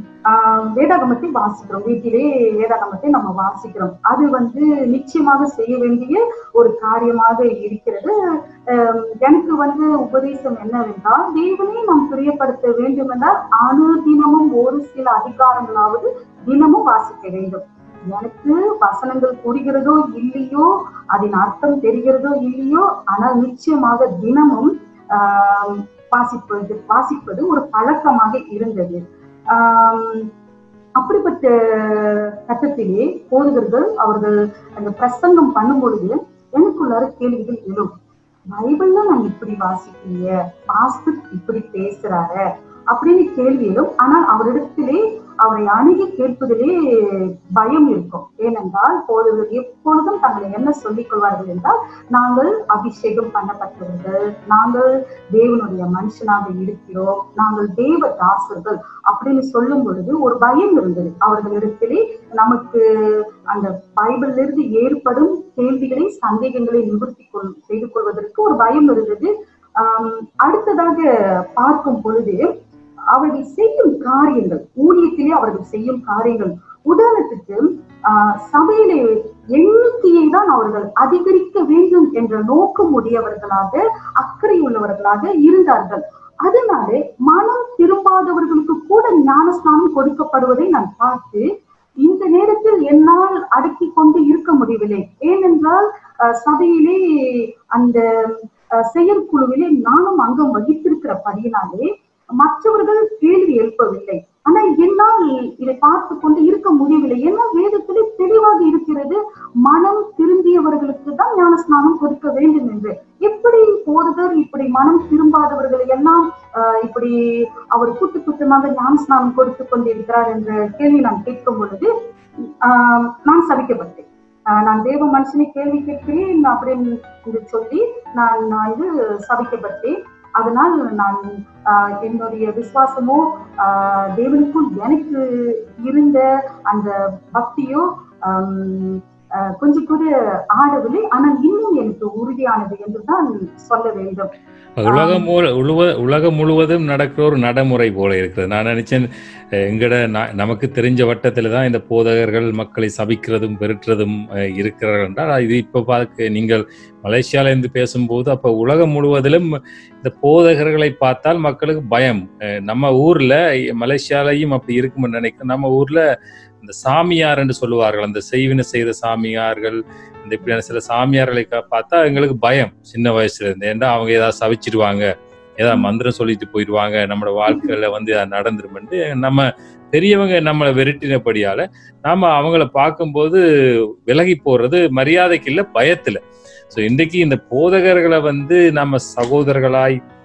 ஆஹ் வேதாகமத்தை வாசிக்கிறோம் வீட்டிலே வேதாகமத்தை நம்ம வாசிக்கிறோம் அது வந்து நிச்சயமாக செய்ய வேண்டிய ஒரு காரியமாக இருக்கிறது ஆஹ் எனக்கு வந்து உபதேசம் என்னவென்றால் தேவனை நாம் பிரியப்படுத்த வேண்டும் என்றால் அனுதினமும் ஒரு சில அதிகாரங்களாவது தினமும் வாசிக்க வேண்டும் எனக்கு வசனங்கள் புரிகிறதோ இல்லையோ அதன் அர்த்தம் தெரிகிறதோ இல்லையோ ஆனால் நிச்சயமாக தினமும் ஆஹ் வாசிப்பது வாசிப்பது ஒரு பழக்கமாக இருந்தது ஆம், அப்படிப்பட்ட கட்டத்திலே போதகர்கள் அவர்கள் அந்த பிரசங்கம் பண்ணும் பொழுது எனக்குள்ளார கேள்விகள் எழும் பைபிள்ல நான் இப்படி வாசிக்கலையே பாஸ்டர் இப்படி பேசுறாரு அப்படின்னு கேள்வி எழும் ஆனால் அவரிடத்திலே அவரை அணுகி கேட்பதிலே பயம் இருக்கும் ஏனென்றால் போதகர்கள் எப்பொழுதும் தங்களை என்ன சொல்லிக் கொள்வார்கள் என்றால் நாங்கள் அபிஷேகம் பண்ணப்பட்டவர்கள் நாங்கள் தேவனுடைய மனுஷனாக இருக்கிறோம் நாங்கள் தேவ தாசர்கள் அப்படின்னு சொல்லும் பொழுது ஒரு பயம் இருந்தது அவர்களிடத்திலே நமக்கு அந்த பைபிள்ல இருந்து ஏற்படும் கேள்விகளை சந்தேகங்களை நிவர்த்தி கொள் செய்து கொள்வதற்கு ஒரு பயம் இருந்தது ஆம், அடுத்ததாக பார்க்கும் பொழுது அவர்கள் செய்யும் காரியங்கள் ஊழியத்திலே அவர்கள் செய்யும் காரியங்கள் உதாரணத்துக்கு ஆஹ் சபையிலே எண்ணிக்கையை தான் அவர்கள் அதிகரிக்க வேண்டும் என்ற நோக்கம் உடையவர்களாக அக்கறை உள்ளவர்களாக இருந்தார்கள் அதனாலே மனம் திரும்பாதவர்களுக்கு கூட ஞானஸ்நானம் கொடுக்கப்படுவதை நான் பார்த்து இந்த நேரத்தில் என்னால் அடக்கி கொண்டு இருக்க முடியவில்லை ஏனென்றால் அஹ், சபையிலே அந்த அஹ், செயற்குழுவிலே நானும் அங்கம் வகித்திருக்கிறபடியினாலே மற்றவர்கள் கேள்வி எழுப்பவில்லை ஆனா என்னால் இதை பார்த்து கொண்டு இருக்க முடியவில்லை ஏன்னா வேதத்திலே தெளிவாக இருக்கிறது மனம் திரும்பியவர்களுக்கு தான் ஞானஸ்நானம் கொடுக்க வேண்டும் என்று எப்படி போதகர் இப்படி மனம் திரும்பாதவர்களை எல்லாம் ஆஹ், இப்படி அவர் கூட்டு கூட்டமாக ஞானஸ்நானம் கொடுத்து கொண்டிருக்கிறார் என்ற கேள்வி நான் கேட்கும் பொழுது ஆஹ், நான் சபிக்கப்பட்டேன் ஆஹ், நான் தேவ மனுஷனை கேள்வி கேட்கிறேன் அப்படின்னு என்று சொல்லி நான் வந்து சபிக்கப்பட்டேன் அதனால் நான் ஆஹ், என்னுடைய விசுவாசமோ ஆஹ், தேவனுக்கும் எனக்கு இருந்த அந்த பக்தியோ ஆம், ஆஹ், கொஞ்சம் கூட ஆடவில்லை ஆனால் இன்னும் எனக்கு உறுதியானது என்றுதான் சொல்ல வேண்டும் உலகம் முழு- உழுவ- உலகம் முழுவதும் நடக்கிற ஒரு நடைமுறை போல இருக்கிறது நான் நினைச்சேன் அஹ், எங்கட ந- நமக்கு தெரிஞ்ச வட்டத்துல தான் இந்த போதகர்கள் மக்களை சபிக்கிறதும் பெருற்றுறதும் அஹ், இருக்கிறார்கள் என்றால் இது இப்ப பார்க்க நீங்கள் மலேசியால இருந்து பேசும்போது அப்ப உலகம் முழுவதிலும் இந்த போதகர்களை பார்த்தால் மக்களுக்கு பயம் அஹ், நம்ம ஊர்ல மலேசியாலையும் அப்படி இருக்கும்னு நினைக்கிறேன் நம்ம ஊர்ல இந்த சாமியார் என்று சொல்லுவார்கள் அந்த செய்வினை செய்த சாமியார்கள் இந்த இப்படியான சில சாமியார்களை கா- பார்த்தா எங்களுக்கு பயம் சின்ன வயசுல இருந்து ஏன்னா அவங்க ஏதாவது சவிச்சிடுவாங்க ஏதாவது மந்திரம் சொல்லிட்டு போயிடுவாங்க நம்மளோட வாழ்க்கையில வந்து அது நடந்துருமெண்டு நம்ம பெரியவங்க நம்மளை விரட்டினபடியால நாம அவங்கள பார்க்கும்போது விலகி போறது மரியாதைக்கு இல்ல பயத்துல ஸோ இன்றைக்கு இந்த போதகர்களை வந்து நம்ம சகோதரர்களாய்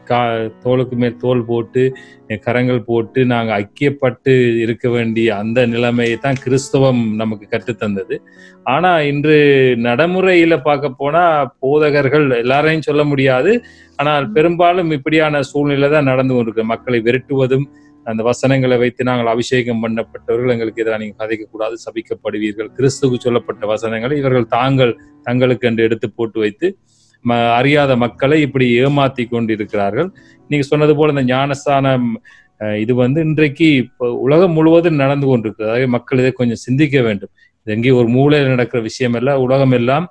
கா தோளுக்கு மேல் தோல் போட்டு கரங்கள் போட்டு நாங்கள் ஐக்கியப்பட்டு இருக்க வேண்டிய அந்த நிலைமையை தான் கிறிஸ்தவம் நமக்கு கற்றுத்தந்தது ஆனா இன்று நடைமுறையில பார்க்க போனா போதகர்கள் எல்லாரையும் சொல்ல முடியாது ஆனால் பெரும்பாலும் இப்படியான சூழ்நிலை தான் நடந்து கொண்டிருக்கு மக்களை விரட்டுவதும் அந்த வசனங்களை வைத்து நாங்கள் அபிஷேகம் பண்ணப்பட்டவர்கள் எங்களுக்கு எதிராக நீங்கள் கதைக்க கூடாது சபிக்கப்படுவீர்கள் கிறிஸ்துவுக்கு சொல்லப்பட்ட வசனங்களை இவர்கள் தாங்கள் தங்களுக்கு என்று எடுத்து போட்டு வைத்து ம அறியாத மக்களை இப்படி ஏமாத்தி கொண்டிருக்கிறார்கள் நீங்க சொன்னது போல இந்த ஞானஸ்தானம் அஹ், இது வந்து இன்றைக்கு இப்போ உலகம் முழுவதும் நடந்து கொண்டிருக்கிறது அதாவது மக்கள் இதை கொஞ்சம் சிந்திக்க வேண்டும் இது எங்கேயும் ஒரு மூலையில் நடக்கிற விஷயம் அல்ல உலகம் எல்லாம்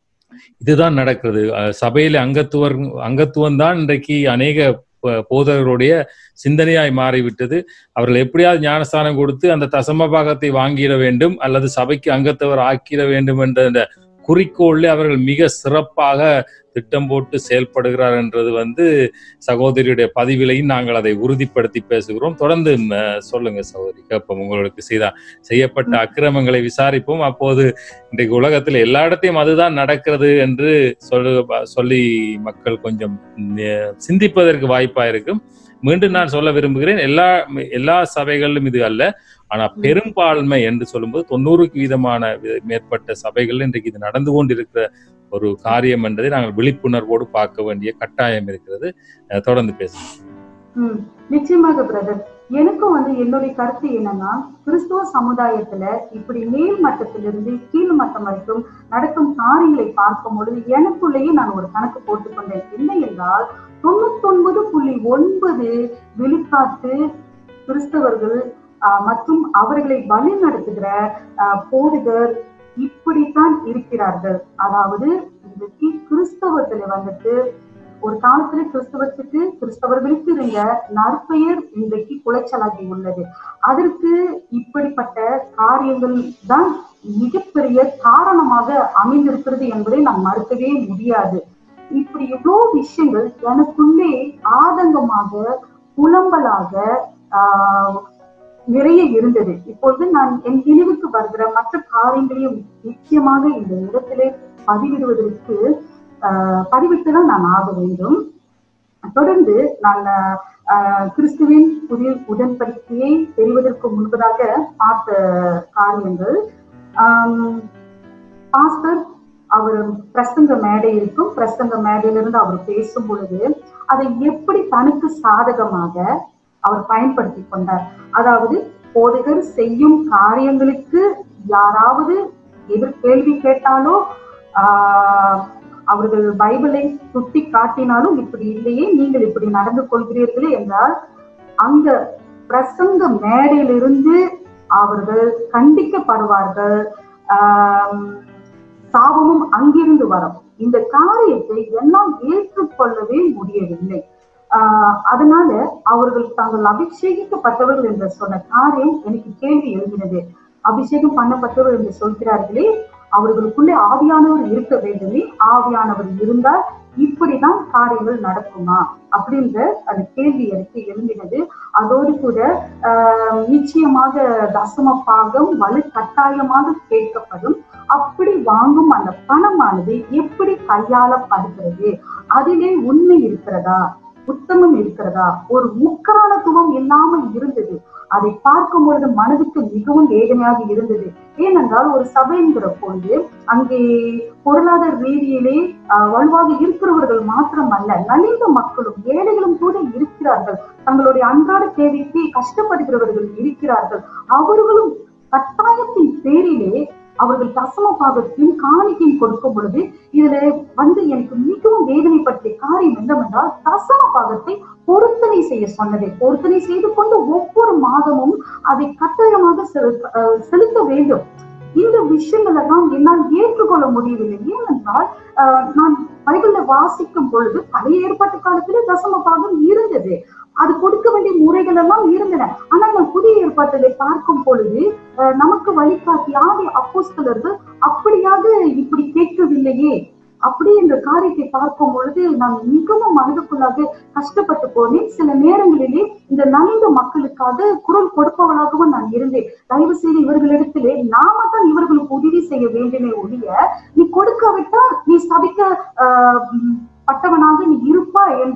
இதுதான் நடக்கிறது அஹ், சபையில அங்கத்துவர் அங்கத்துவம் தான் இன்றைக்கு அநேக ப- போதகர்களுடைய சிந்தனையாய் மாறிவிட்டது அவர்கள் எப்படியாவது ஞானஸ்தானம் கொடுத்து அந்த தசம பாகத்தை வாங்கிட வேண்டும் அல்லது சபைக்கு அங்கத்தவர் ஆக்கிட வேண்டும் என்ற அந்த குறிக்கோளில் அவர்கள் மிக சிறப்பாக திட்டம் போட்டு செயல்படுகிறார் என்றது வந்து சகோதரியுடைய பதிவிலையும் நாங்கள் அதை உறுதிப்படுத்தி பேசுகிறோம் தொடர்ந்து ம், அஹ், சொல்லுங்க சகோதரி கேட்போம் உங்களுக்கு செய்தா செய்யப்பட்ட அக்கிரமங்களை விசாரிப்போம் அப்போது இன்றைக்கு உலகத்தில் எல்லா இடத்தையும் அதுதான் நடக்கிறது என்று சொல்லு சொல்லி மக்கள் கொஞ்சம் நெ- சிந்திப்பதற்கு வாய்ப்பா இருக்கும் மீண்டும் நான் சொல்ல விரும்புகிறேன் எல்லா எல்லா சபைகளிலும் இது அல்ல ஆனா பெரும்பான்மை என்று சொல்லும்போது தொண்ணூறுக்கு வீதமான வி- மேற்பட்ட சபைகள் இன்றைக்கு இது நடந்து கொண்டிருக்கிற ஒரு காரியம் என்பதை நாங்கள் விழிப்புணர்வோடு பார்க்க வேண்டிய கட்டாயம் இருக்கிறது அஹ் தொடர்ந்து பேசுவோம் ம், நிச்சயமாக பிரதர் எனக்கும் வந்து என்னுடைய கருத்து என்னன்னா கிறிஸ்துவ சமுதாயத்துல இப்படி மேல் மட்டத்திலிருந்து கீழ் மட்டம் வரைக்கும் நடக்கும் காரியங்களை பார்க்கும் பொழுது எனக்குள்ளேயே நான் ஒரு கணக்கு போட்டுக்கொண்டேன் என்ன என்றால் தொண்ணூத்தொன்பது புள்ளி ஒன்பது விழுக்காட்டு கிறிஸ்தவர்கள் ஆஹ், மற்றும் அவர்களை வழி நடத்துகிற ஆஹ், போதகர் இப்படித்தான் இருக்கிறார்கள் அதாவது இன்றைக்கு கிறிஸ்தவத்துல வந்துட்டு ஒரு காலத்துல கிறிஸ்தவத்துக்கு கிறிஸ்தவர்களுக்கு இருந்த நற்பெயர் இன்றைக்கு குலைச்சலாகி உள்ளது அதற்கு இப்படிப்பட்ட காரியங்கள் தான் மிகப்பெரிய காரணமாக அமைந்திருக்கிறது என்பதை நான் மறுக்கவே முடியாது இப்படி எவ்வளவு விஷயங்கள் எனக்குள்ளே ஆதங்கமாக புலம்பலாக ஆஹ் நிறைய இருந்தது இப்பொழுது நான் என் நினைவுக்கு வருகிற மற்ற காரியங்களையும் நிச்சயமாக இந்த இடத்திலே பதிவிடுவதற்கு ஆஹ் பதிவிட்டுதான் நான் ஆக வேண்டும் தொடர்ந்து நான் ஆஹ் கிறிஸ்துவின் புதிய உடன்படிக்கையை தெரிவதற்கு முன்பதாக பார்த்த காரியங்கள் ஆம், பாஸ்டர் அவர் பிரசங்க மேடை இருக்கும் பிரசங்க மேடையிலிருந்து அவர் பேசும் பொழுது அதை எப்படி தனக்கு சாதகமாக அவர் பயன்படுத்தி கொண்டார் அதாவது போதகர் செய்யும் காரியங்களுக்கு யாராவது எதிர் கேள்வி கேட்டாலோ ஆஹ் அவர்கள் பைபிளை சுட்டி காட்டினாலும் இப்படி இல்லையே நீங்கள் இப்படி நடந்து கொள்கிறீர்களே என்றால் அந்த பிரசங்க மேடையிலிருந்து அவர்கள் கண்டிக்கப்படுவார்கள் ஆம், சாபமும் அங்கிருந்து வரும் இந்த காரியத்தை என்னால் ஏற்றுக்கொள்ளவே முடியவில்லை ஆஹ் அதனால அவர்கள் தாங்கள் அபிஷேகிக்கப்பட்டவர்கள் என்று சொன்ன காரியம் எனக்கு கேள்வி எழுதினது அபிஷேகம் பண்ணப்பட்டவர் என்று சொல்கிறார்களே அவர்களுக்குள்ளே ஆவியானவர் இருக்க வேண்டுமே ஆவியானவர் இருந்தால் இப்படிதான் காரியங்கள் நடக்குமா அப்படின்ற அந்த கேள்வி எனக்கு எழுந்தினது அதோடு கூட ஆஹ் நிச்சயமாக தசம பாகம் வலு கட்டாயமாக கேட்கப்படும் அப்படி வாங்கும் அந்த பணமானது எப்படி கையாளப்படுகிறது அதிலே உண்மை இருக்கிறதா உத்தமம் இருக்கிறதா ஒரு முக்காலத்துவம் இல்லாமல் இருந்தது அதை பார்க்கும் பொழுது மனதுக்கு மிகவும் வேதனையாக இருந்தது ஏனென்றால் ஒரு சபை என்கிற பொழுது அங்கே பொருளாதார ரீதியிலே ஆஹ், வலுவாக இருக்கிறவர்கள் மாத்திரம் அல்ல நலிந்த மக்களும் ஏழைகளும் கூட இருக்கிறார்கள் தங்களுடைய அன்றாட தேவைக்கு கஷ்டப்படுகிறவர்கள் இருக்கிறார்கள் அவர்களும் கட்டாயத்தின் பேரிலே அவர்கள் தசம பாகத்தையும் காணிக்கையும் கொடுக்கும் பொழுது இதுல வந்து எனக்கு மிகவும் வேதனைப்பட்ட காரியம் என்னவென்றால் தசம பாகத்தை பொருத்தனை செய்ய சொன்னது பொருத்தனை செய்து கொண்டு ஒவ்வொரு மாதமும் அதை கட்டாயமாக செலுத்த அஹ் செலுத்த வேண்டும் இந்த விஷயங்கள் எல்லாம் என்னால் ஏற்றுக்கொள்ள முடியவில்லை ஏனென்றால் ஆஹ் நான் பைபிள்ல வாசிக்கும் பொழுது பழைய ஏற்பாட்டு காலத்திலே தசம பாகம் இருந்தது அது கொடுக்க வேண்டிய முறைகள் எல்லாம் இருந்தன ஆனால் நான் புதிய ஏற்பாட்டிலே பார்க்கும் பொழுது ஆஹ் நமக்கு வழிகாட்டி ஆதி அப்போஸ்தலர்கள் அப்படியாக இப்படி கேட்கவில்லையே அப்படி என்ற காரியத்தை பார்க்கும் பொழுது நான் மிகவும் மனதுக்குள்ளாக கஷ்டப்பட்டு போனேன் சில நேரங்களிலே இந்த நலிந்த மக்களுக்காக குரல் கொடுப்பவளாகவும் நான் இருந்தேன் தயவு செய்து இவர்களிடத்திலே நாம தான் இவர்களுக்கு உதவி செய்ய வேண்டுமே ஒழிய நீ கொடுக்க விட்டால் நீ சபிக்க ஆஹ் உம், பட்டவனாக நீ இருப்பா என்று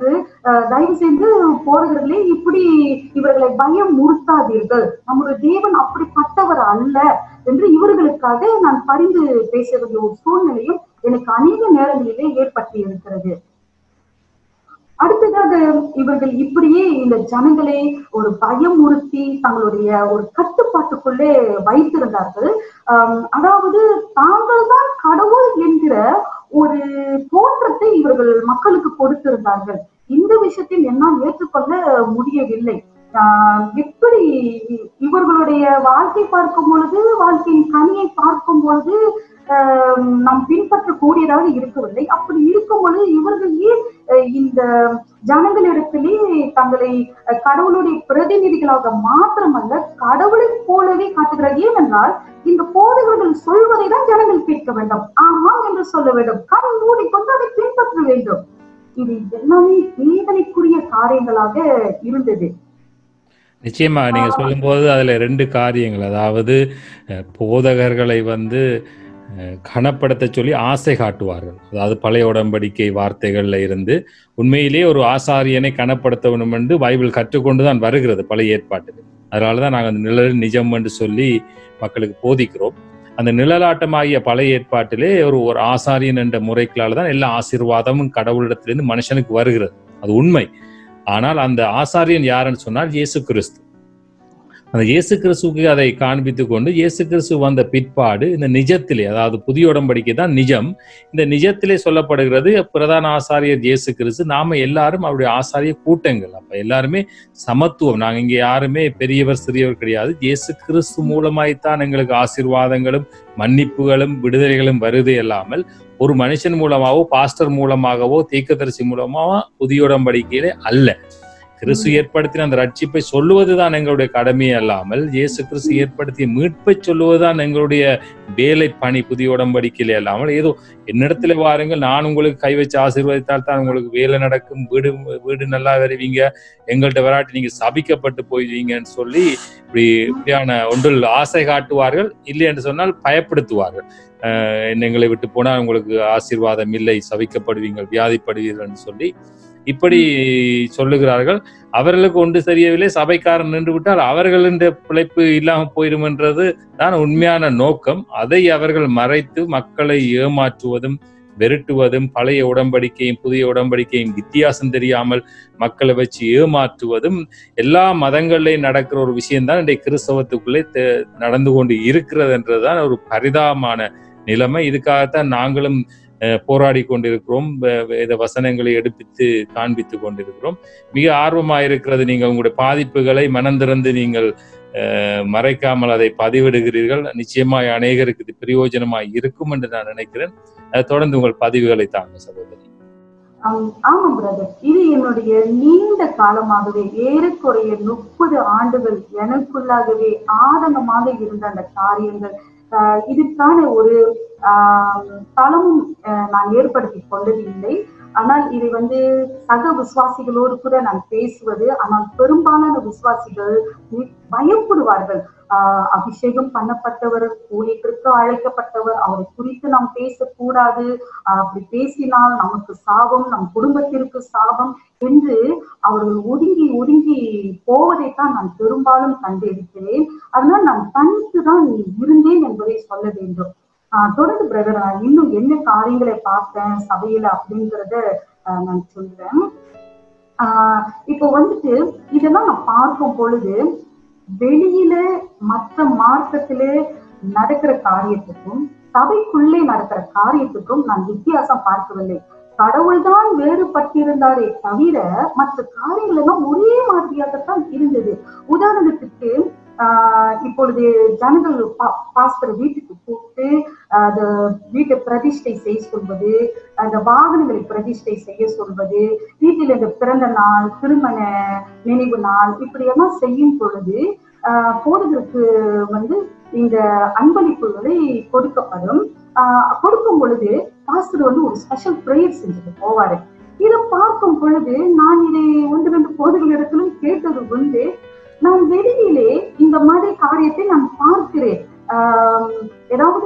அஹ், தயவு செய்து போதகர்களே இப்படி இவர்களை பயம் முறுத்தாதீர்கள் நம்முடைய தேவன் அப்படிப்பட்டவர் அல்ல என்று இவர்களுக்காக நான் பரிந்து பேச வேண்டிய ஒரு சூழ்நிலையும் எனக்கு அநேக நேரங்களிலே ஏற்பட்டு இருக்கிறது அடுத்ததாக இவர்கள் இப்படியே இந்த ஜனங்களை ஒரு பயமுறுத்தி தங்களுடைய ஒரு கட்டுப்பாட்டுக்குள்ளே வைத்திருந்தார்கள் ஆம், அதாவது தாங்கள் தான் கடவுள் என்கிற ஒரு தோற்றத்தை இவர்கள் மக்களுக்கு கொடுத்திருந்தார்கள் இந்த விஷயத்தில் என்னால் ஏற்றுக்கொள்ள முடியவில்லை ஆஹ் எப்படி இ- இவர்களுடைய வாழ்க்கை பார்க்கும் பொழுது வாழ்க்கையின் கனியை பார்க்கும் பொழுது ஆஹ் நாம் பின்பற்றக்கூடியதாக இருக்கவில்லை அப்படி இருக்கும் பொழுது இவர்கள் ஏன் அஹ் இந்த ஜனங்களிடத்திலே தங்களை அஹ் கடவுளுடைய பிரதிநிதிகளாக மாத்திரமல்ல கடவுளைப் போலவே காட்டுகிறார் ஏனென்றால் இந்த போதகர்கள் சொல்வதை தான் ஜனங்கள் கேட்க வேண்டும் ஆமாம் என்று சொல்ல வேண்டும் கண் மூடிக்கொண்டு அதை பின்பற்ற வேண்டும் இது எல்லாமே வேதனைக்குரிய காரியங்களாக இருந்தது நிச்சயமா நீங்க சொல்லும்போது அதுல ரெண்டு காரியங்கள் அதாவது அஹ், போதகர்களை வந்து அஹ், கனப்படுத்த சொல்லி ஆசை காட்டுவார்கள் அதாவது பழைய உடன்படிக்கை வார்த்தைகள்ல இருந்து உண்மையிலேயே ஒரு ஆசாரியனை கனப்படுத்த வேண்டும் என்று பைபிள் கற்றுக்கொண்டு தான் வருகிறது பழைய ஏற்பாட்டுக்கு அதனால தான் நாங்கள் அந்த நிழல் நிஜம் என்று சொல்லி மக்களுக்கு போதிக்கிறோம் அந்த நிழலாட்டமாகிய பழைய ஏற்பாட்டிலே ஒரு ஒரு ஆசாரியன் என்ற முறைகளால் தான் எல்லா ஆசீர்வாதமும் கடவுளிடத்திலிருந்து மனுஷனுக்கு வருகிறது அது உண்மை ஆனால் அந்த ஆசாரியன் யாருன்னு சொன்னால் இயேசு கிறிஸ்து அந்த இயேசு கிறிஸ்துவுக்கு அதை காண்பித்து கொண்டு இயேசு கிறிஸ்து வந்த பிற்பாடு இந்த நிஜத்திலே அதாவது புதிய உடன்படிக்கை தான் நிஜம் இந்த நிஜத்திலே சொல்லப்படுகிறது பிரதான ஆசாரியர் இயேசு கிறிஸ்து நாம எல்லாரும் அவருடைய ஆசாரிய கூட்டங்கள் அப்ப எல்லாருமே சமத்துவம் நாங்க இங்க யாருமே பெரியவர் சிறியவர் கிடையாது இயேசு கிறிஸ்து மூலமாய்த்தான் எங்களுக்கு ஆசீர்வாதங்களும் மன்னிப்புகளும் விடுதலைகளும் வருது இல்லாமல் ஒரு மனுஷன் மூலமாகவோ பாஸ்டர் மூலமாகவோ தீர்க்கதரிசி மூலமாவோ புதிய உடன்படிக்கையிலே அல்ல கிறிஸ்து ஏற்படுத்தின அந்த ரட்சிப்பை சொல்லுவதுதான் எங்களுடைய கடமை அல்லாமல் இயேசு கிறிஸ்து ஏற்படுத்திய மீட்பை சொல்லுவதுதான் எங்களுடைய வேலை பணி புதிய உடன்படிக்கையிலே அல்லாமல் ஏதோ என்னிடத்துல வாருங்கள் நான் உங்களுக்கு கை வச்சு ஆசீர்வதித்தால் தான் உங்களுக்கு வேலை நடக்கும் வீடு வீடு நல்லா வருவீங்க எங்கள்கிட்ட வராட்டி நீங்க சபிக்கப்பட்டு போயிடுவீங்கன்னு சொல்லி இப்படி இப்படியான ஒன்றில் ஆசை காட்டுவார்கள் இல்லை என்று சொன்னால் பயப்படுத்துவார்கள் அஹ் எங்களை விட்டு போனால் உங்களுக்கு ஆசீர்வாதம் இல்லை சபிக்கப்படுவீங்கள் வியாதிப்படுவீர்கள் சொல்லி இப்படி சொல்லுகிறார்கள் அவர்களுக்கு ஒன்று தெரியவில்லை சபைக்காரன் நின்று விட்டால் அவர்களின் பிழைப்பு இல்லாமல் போயிடுமென்றது தான் உண்மையான நோக்கம் அதை அவர்கள் மறைத்து மக்களை ஏமாற்றுவதும் வெருட்டுவதும் பழைய உடன்படிக்கையும் புதிய உடன்படிக்கையும் வித்தியாசம் தெரியாமல் மக்களை வச்சு ஏமாற்றுவதும் எல்லா மதங்கள்லையும் நடக்கிற ஒரு விஷயம்தான் இன்றைய கிறிஸ்தவத்துக்குள்ளே தெ- நடந்து கொண்டு இருக்கிறது என்றதுதான் ஒரு பரிதாபமான நிலைமை இதுக்காகத்தான் நாங்களும் அஹ், போராடி கொண்டிருக்கிறோம் வே- வேத வசனங்களை எடுப்பித்து காண்பித்து கொண்டிருக்கிறோம் மிக ஆர்வமாக இருக்கிறது நீங்கள் உங்களுடைய பாதிப்புகளை மனந்திறந்து நீங்கள் அஹ், மறைக்காமல் அதை பதிவிடுகிறீர்கள் நிச்சயமாய் அநேகருக்கு இது பிரயோஜனமாய் இருக்கும் என்று நான் நினைக்கிறேன் அஹ், தொடர்ந்து உங்கள் பதிவுகளை தாங்க சகோதரி ஆம், ஆமாம் பிரதர் இது என்னுடைய நீண்ட காலமாகவே ஏறக்குறைய முப்பது ஆண்டுகள் எனக்குள்ளாகவே ஆதங்கமாக இருந்த அந்த காரியங்கள் ஆஹ் இதற்கான ஒரு ஆஹ் தளமும் ஆஹ் நான் ஏற்படுத்தி கொண்டது இல்லை ஆனால் இதை வந்து சக விசுவாசிகளோடு கூட நான் பேசுவது ஆனால் பெரும்பாலான விசுவாசிகள் மி- பயப்படுவார்கள் ஆஹ் அபிஷேகம் பண்ணப்பட்டவர் ஊழியத்திற்கு அழைக்கப்பட்டவர் அவரை குறித்து நாம் பேசக்கூடாது ஆஹ் அப்படி பேசினால் நமக்கு சாபம் நம் குடும்பத்திற்கு சாபம் என்று அவர்கள் ஒதுங்கி ஒதுங்கி போவதைத்தான் நான் பெரும்பாலும் கண்டிருக்கிறேன் அதனால் நான் தனித்து தான் இருந்தேன் என்பதை சொல்ல வேண்டும் ஆஹ் தொடர்ந்து பிரதர் நான் இன்னும் என்ன காரியங்களை பார்த்தேன் சபையில அப்படிங்கிறத ஆஹ் நான் சொல்றேன் ஆஹ் இப்போ வந்துட்டு இதெல்லாம் நான் பார்க்கும் பொழுது வெளியில மற்ற மார்க்கத்திலே நடக்கிற காரியத்துக்கும் சபைக்குள்ளே நடக்கிற காரியத்துக்கும் நான் வித்தியாசம் பார்க்கவில்லை கடவுள்தான் வேறுபட்டிருந்தாரே தவிர மற்ற காரியங்கள் எல்லாம் ஒரே மாதிரியாகத்தான் இருந்தது உதாரணத்துக்கு ஆஹ் இப்பொழுது ஜனங்கள் பா- பாஸ்டர் வீட்டுக்கு கூப்பிட்டு அந்த வீட்டை பிரதிஷ்டை செய்ய சொல்வது அந்த வாகனங்களை பிரதிஷ்டை செய்ய சொல்வது வீட்டில் இந்த பிறந்த நாள் திருமண நினைவு நாள் இப்படியெல்லாம் செய்யும் பொழுது ஆஹ் போதகருக்கு வந்து இந்த அன்பளிப்புகளை கொடுக்கப்படும் ஆஹ் கொடுக்கும் பொழுது பாஸ்டர் வந்து ஒரு ஸ்பெஷல் ப்ரேயர் செஞ்சுட்டு போவாரு இதை பார்க்கும் பொழுது நான் இதை ஒன்று ரெண்டு போதகளிடத்திலும் கேட்டது உண்டு நான் வெளியிலே இந்த மாதிரி காரியத்தை நான் பார்க்கிறேன் ஆஹ் ஏதாவது இந்த பூச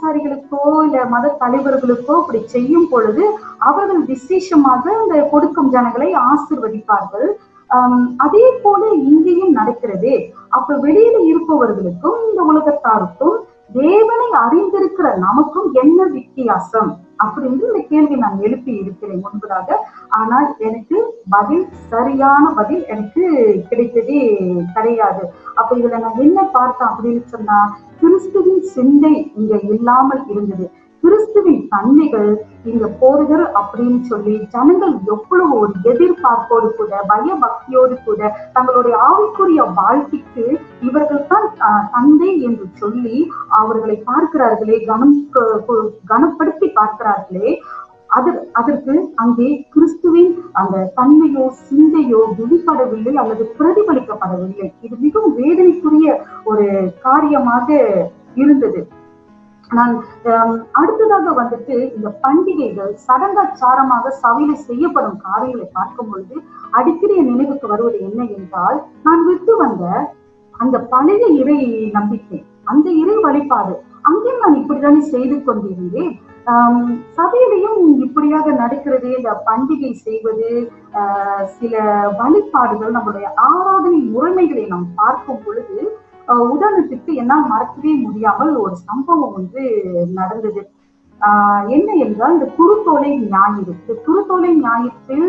ஆசாரிகளுக்கோ இல்ல மத தலைவர்களுக்கோ இப்படி செய்யும் பொழுது அவர்கள் விசேஷமாக இந்த கொடுக்கும் ஜனங்களை ஆசிர்வதிப்பார்கள் ஆம், அதே போல இங்கேயும் நடக்கிறதே அப்ப வெளியில இருப்பவர்களுக்கும் இந்த உலகத்தாருக்கும் தேவனை அறிந்திருக்கிற நமக்கும் என்ன வித்தியாசம் அப்படின்னு இந்த கேள்வி நான் எழுப்பி இருக்கிறேன் முன்பதாக ஆனால் எனக்கு பதில் சரியான பதில் எனக்கு கிடைத்ததே கிடையாது அப்ப இதுல நான் என்ன பார்த்தேன் அப்படின்னு சொன்னா கிறிஸ்துவின் சிந்தை இங்க இல்லாமல் இருந்தது கிறிஸ்துவின் தன்மைகள் இங்க போர்கள் அப்படின்னு சொல்லி ஜனங்கள் எவ்வளவு ஒரு எதிர்பார்ப்போடு கூட பயபக்தியோடு கூட தங்களுடைய ஆவிக்குரிய வாழ்க்கைக்கு இவர்கள் தான் ஆஹ், தந்தை என்று சொல்லி அவர்களை பார்க்கிறார்களே கனம் க- கு- கனப்படுத்தி பார்க்கிறார்களே அது அதற்கு அங்கே கிறிஸ்துவின் அந்த தன்மையோ சிந்தையோ வெளிப்படவில்லை அல்லது பிரதிபலிக்கப்படவில்லை இது மிகவும் வேதனைக்குரிய ஒரு காரியமாக இருந்தது நான் ஹம், அடுத்ததாக வந்துட்டு இந்த பண்டிகைகள் சடங்காச்சாரமாக சபையில செய்யப்படும் காரியங்களை பார்க்கும் பொழுது அடிக்கடி என் நினைவுக்கு வருவது என்ன என்றால் நான் விட்டு வந்த அந்த பழைய இறை நம்பிக்கை அந்த இறை வழிபாடு அங்கேயும் நான் இப்படித்தானே செய்து கொண்டிருந்தேன் ஆம், சபையிலையும் இப்படியாக நடக்கிறது இந்த பண்டிகை செய்வது ஆஹ், சில வழிபாடுகள் நம்மளுடைய ஆராதனை முறைமைகளை நாம் பார்க்கும் பொழுது ஆஹ், உதாரணத்துக்கு என்னால் மறக்கவே முடியாமல் ஒரு சம்பவம் வந்து நடந்தது ஆஹ், என்ன என்றால் இந்த குருத்தோலை ஞாயிறு இந்த குருத்தோலை ஞாயிற்றில்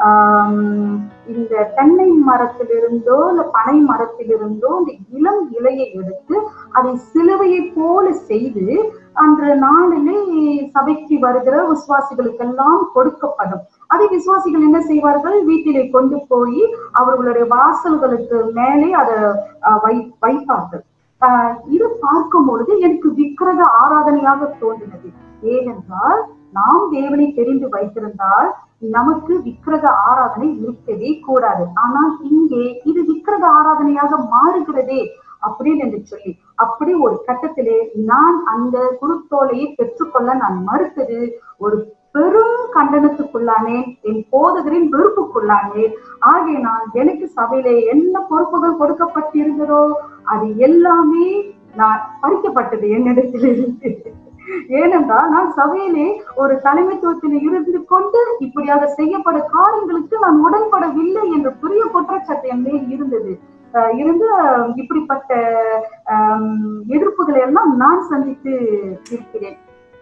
ஆம், இந்த தென்னை மரத்திலிருந்தோ இல்ல பனை மரத்திலிருந்தோ இந்த இளம் இலையை எடுத்து அதை சிலுவையை போல செய்து அன்று நாளிலே சபைக்கு வருகிற விசுவாசிகளுக்கெல்லாம் கொடுக்கப்படும் அதை விசுவாசிகள் என்ன செய்வார்கள் வீட்டிலே கொண்டு போய் அவர்களுடைய வாசல்களுக்கு மேலே அதை அஹ், வை வைப்பார்கள் ஆஹ் இது பார்க்கும் பொழுது எனக்கு விக்கிரக ஆராதனையாக தோன்றினது ஏனென்றால் நாம் தேவனை தெரிந்து வைத்திருந்தால் நமக்கு விக்கிரக ஆராதனை இருக்கவே கூடாது ஆனால் இங்கே இது விக்கிரக ஆராதனையாக மாறுகிறதே அப்படின்னு என்று சொல்லி அப்படி ஒரு கட்டத்திலே நான் அந்த குருத்தோலையை பெற்றுக்கொள்ள நான் மறுத்தது ஒரு பெரும் கண்டனத்துக்குள்ளானேன் என் போதகரின் வெறுப்புக்குள்ளானேன் ஆகையினால் எனக்கு சபையிலே என்ன பொறுப்புகள் கொடுக்கப்பட்டிருந்ததோ அது எல்லாமே நான் பறிக்கப்பட்டது என்னிடத்திலிருந்து ஏனென்றால் நான் சபையிலே ஒரு தலைமைத்துவத்தில் இருந்து கொண்டு இப்படியாக செய்யப்படும் காரியங்களுக்கு நான் உடன்படவில்லை என்ற பெரிய குற்றச்சாட்டு என் மேல் இருந்தது அஹ் இருந்து அஹ், இப்படிப்பட்ட ஆம், எதிர்ப்புகளை எல்லாம் நான் சந்தித்து இருக்கிறேன்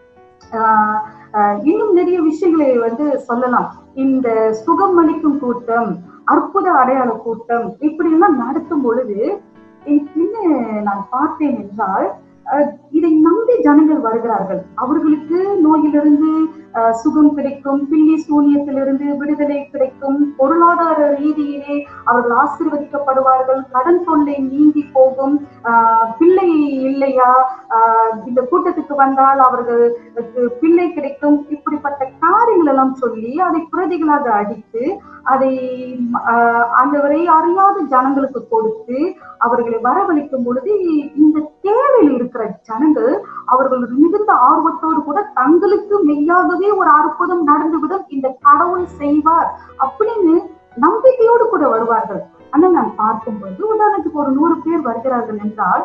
ஆஹ் ஆஹ் இன்னும் நிறைய விஷயங்களை வந்து சொல்லலாம் இந்த சுகம் அளிக்கும் கூட்டம் அற்புத அடையாள கூட்டம் இப்படி எல்லாம் நடத்தும் பொழுது எனக்கு என்ன நான் பார்த்தேன் என்றால் அஹ் இதை நம்பி ஜனங்கள் வருகிறார்கள் அவர்களுக்கு நோயிலிருந்து அஹ், சுகம் கிடைக்கும் பில்லி சூனியத்திலிருந்து விடுதலை கிடைக்கும் பொருளாதார ரீதியிலே அவர்கள் ஆசீர்வதிக்கப்படுவார்கள் கடன் தொல்லை நீங்கி போகும் ஆஹ், பிள்ளை இல்லையா ஆஹ், இந்த கூட்டத்துக்கு வந்தால் அவர்களுக்கு பிள்ளை கிடைக்கும் இப்படிப்பட்ட காரியங்கள் எல்லாம் சொல்லி அதை பிரதிகளாக அடித்து அதை ஆஹ், ஆண்டவரை அறியாத ஜனங்களுக்கு கொடுத்து அவர்களை வரவழைக்கும் பொழுது இந்த தேவையில் இருக்கிற ஜனங்கள் அவர்கள் மிகுந்த ஆர்வத்தோடு கூட தங்களுக்கு மெய்யாகவே ஒரு அற்புதம் நடந்துவிடும் இந்த கடவுள் செய்வார் அப்படின்னு நம்பிக்கையோடு கூட வருவார்கள் ஆனா நான் பார்க்கும் பொழுது உதாரணத்துக்கு ஒரு நூறு பேர் வருகிறார்கள் என்றால்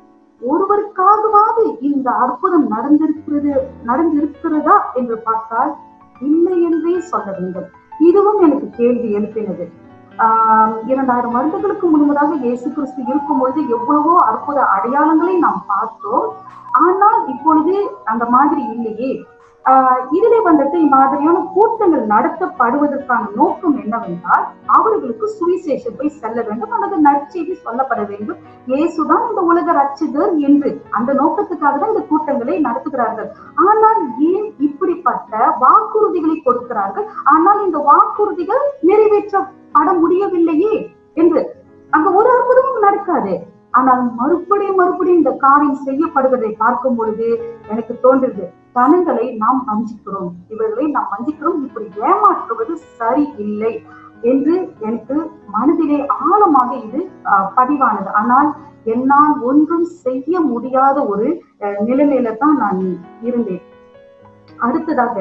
ஒருவருக்காகவாவது இந்த அற்புதம் நடந்திருக்கிறது நடந்திருக்கிறதா என்று பார்த்தால் இல்லை என்றே சொல்ல வேண்டும் இதுவும் எனக்கு கேள்வி எழுப்பினது ஆஹ் இரண்டாயிரம் வருடங்களுக்கு முன்பதாக இயேசு கிறிஸ்து இருக்கும் பொழுது எவ்வளவோ அற்புத அடையாளங்களை நாம் பார்த்தோம் ஆனால் இப்பொழுது அந்த மாதிரி இல்லையே ஆஹ் இதிலே வந்துட்டு இம்மாதிரியான கூட்டங்கள் நடத்தப்படுவதற்கான நோக்கம் என்னவென்றால் அவர்களுக்கு சுவிசேஷத்தை செல்ல வேண்டும் அல்லது நற்செய்தி சொல்லப்பட வேண்டும் இயேசுதான் இந்த உலக ரட்சிதர் என்று அந்த நோக்கத்துக்காக தான் இந்த கூட்டங்களை நடத்துகிறார்கள் ஆனால் ஏன் இப்படிப்பட்ட வாக்குறுதிகளை கொடுக்கிறார்கள் ஆனால் இந்த வாக்குறுதிகள் நிறைவேற்றப்பட முடியவில்லையே என்று அங்க ஒரு அற்புதமும் நடக்காது ஆனால் மறுபடியும் மறுபடியும் இந்த காரியம் செய்யப்படுவதை பார்க்கும் பொழுது எனக்கு தோன்றுது ஜனங்களை நாம் வஞ்சிக்கிறோம் இவர்களை நாம் வஞ்சிக்கிறோம் இப்படி ஏமாற்றுவது சரி இல்லை என்று எனக்கு மனதிலே ஆழமாக இது அஹ், பதிவானது ஆனால் என்னால் ஒன்றும் செய்ய முடியாத ஒரு அஹ், நிலைமையில தான் நான் இருந்தேன் அடுத்ததாக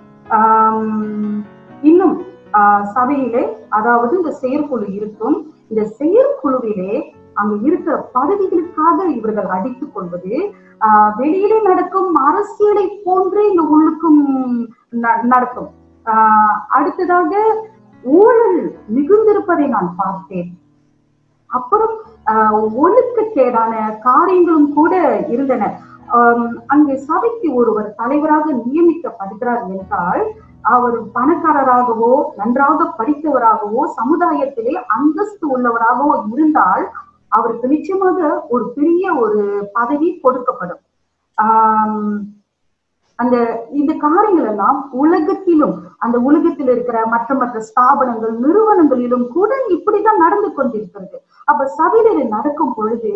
ஆம், இன்னும் ஆஹ், சபையிலே அதாவது இந்த செயற்குழு இருக்கும் இந்த செயற்குழுவிலே அங்க இருக்கிற பதவிகளுக்காக இவர்கள் அடித்துக் கொள்வது ஆஹ் வெளியிலே நடக்கும் அரசியலை போன்றே இந்த உள்ளுக்கும் ந- நடக்கும் ஆஹ் அடுத்ததாக ஊழல் மிகுந்திருப்பதை நான் பார்த்தேன் அப்புறம் ஆஹ் ஒழுக்கக்கேடான காரியங்களும் கூட இருந்தன ஆம், அங்கே சபைக்கு ஒருவர் தலைவராக நியமிக்கப்படுகிறார் என்றால் அவர் பணக்காரராகவோ நன்றாக படித்தவராகவோ சமுதாயத்திலே அந்தஸ்து உள்ளவராகவோ இருந்தால் அவருக்கு நிச்சயமாக ஒரு பெரிய ஒரு பதவி கொடுக்கப்படும் ஆம், அந்த இந்த காரியங்கள் எல்லாம் உலகத்திலும் அந்த உலகத்தில் இருக்கிற மற்ற மற்ற ஸ்தாபனங்கள் நிறுவனங்களிலும் கூட இப்படிதான் நடந்து கொண்டிருக்கிறது அப்ப சபையில இது நடக்கும் பொழுது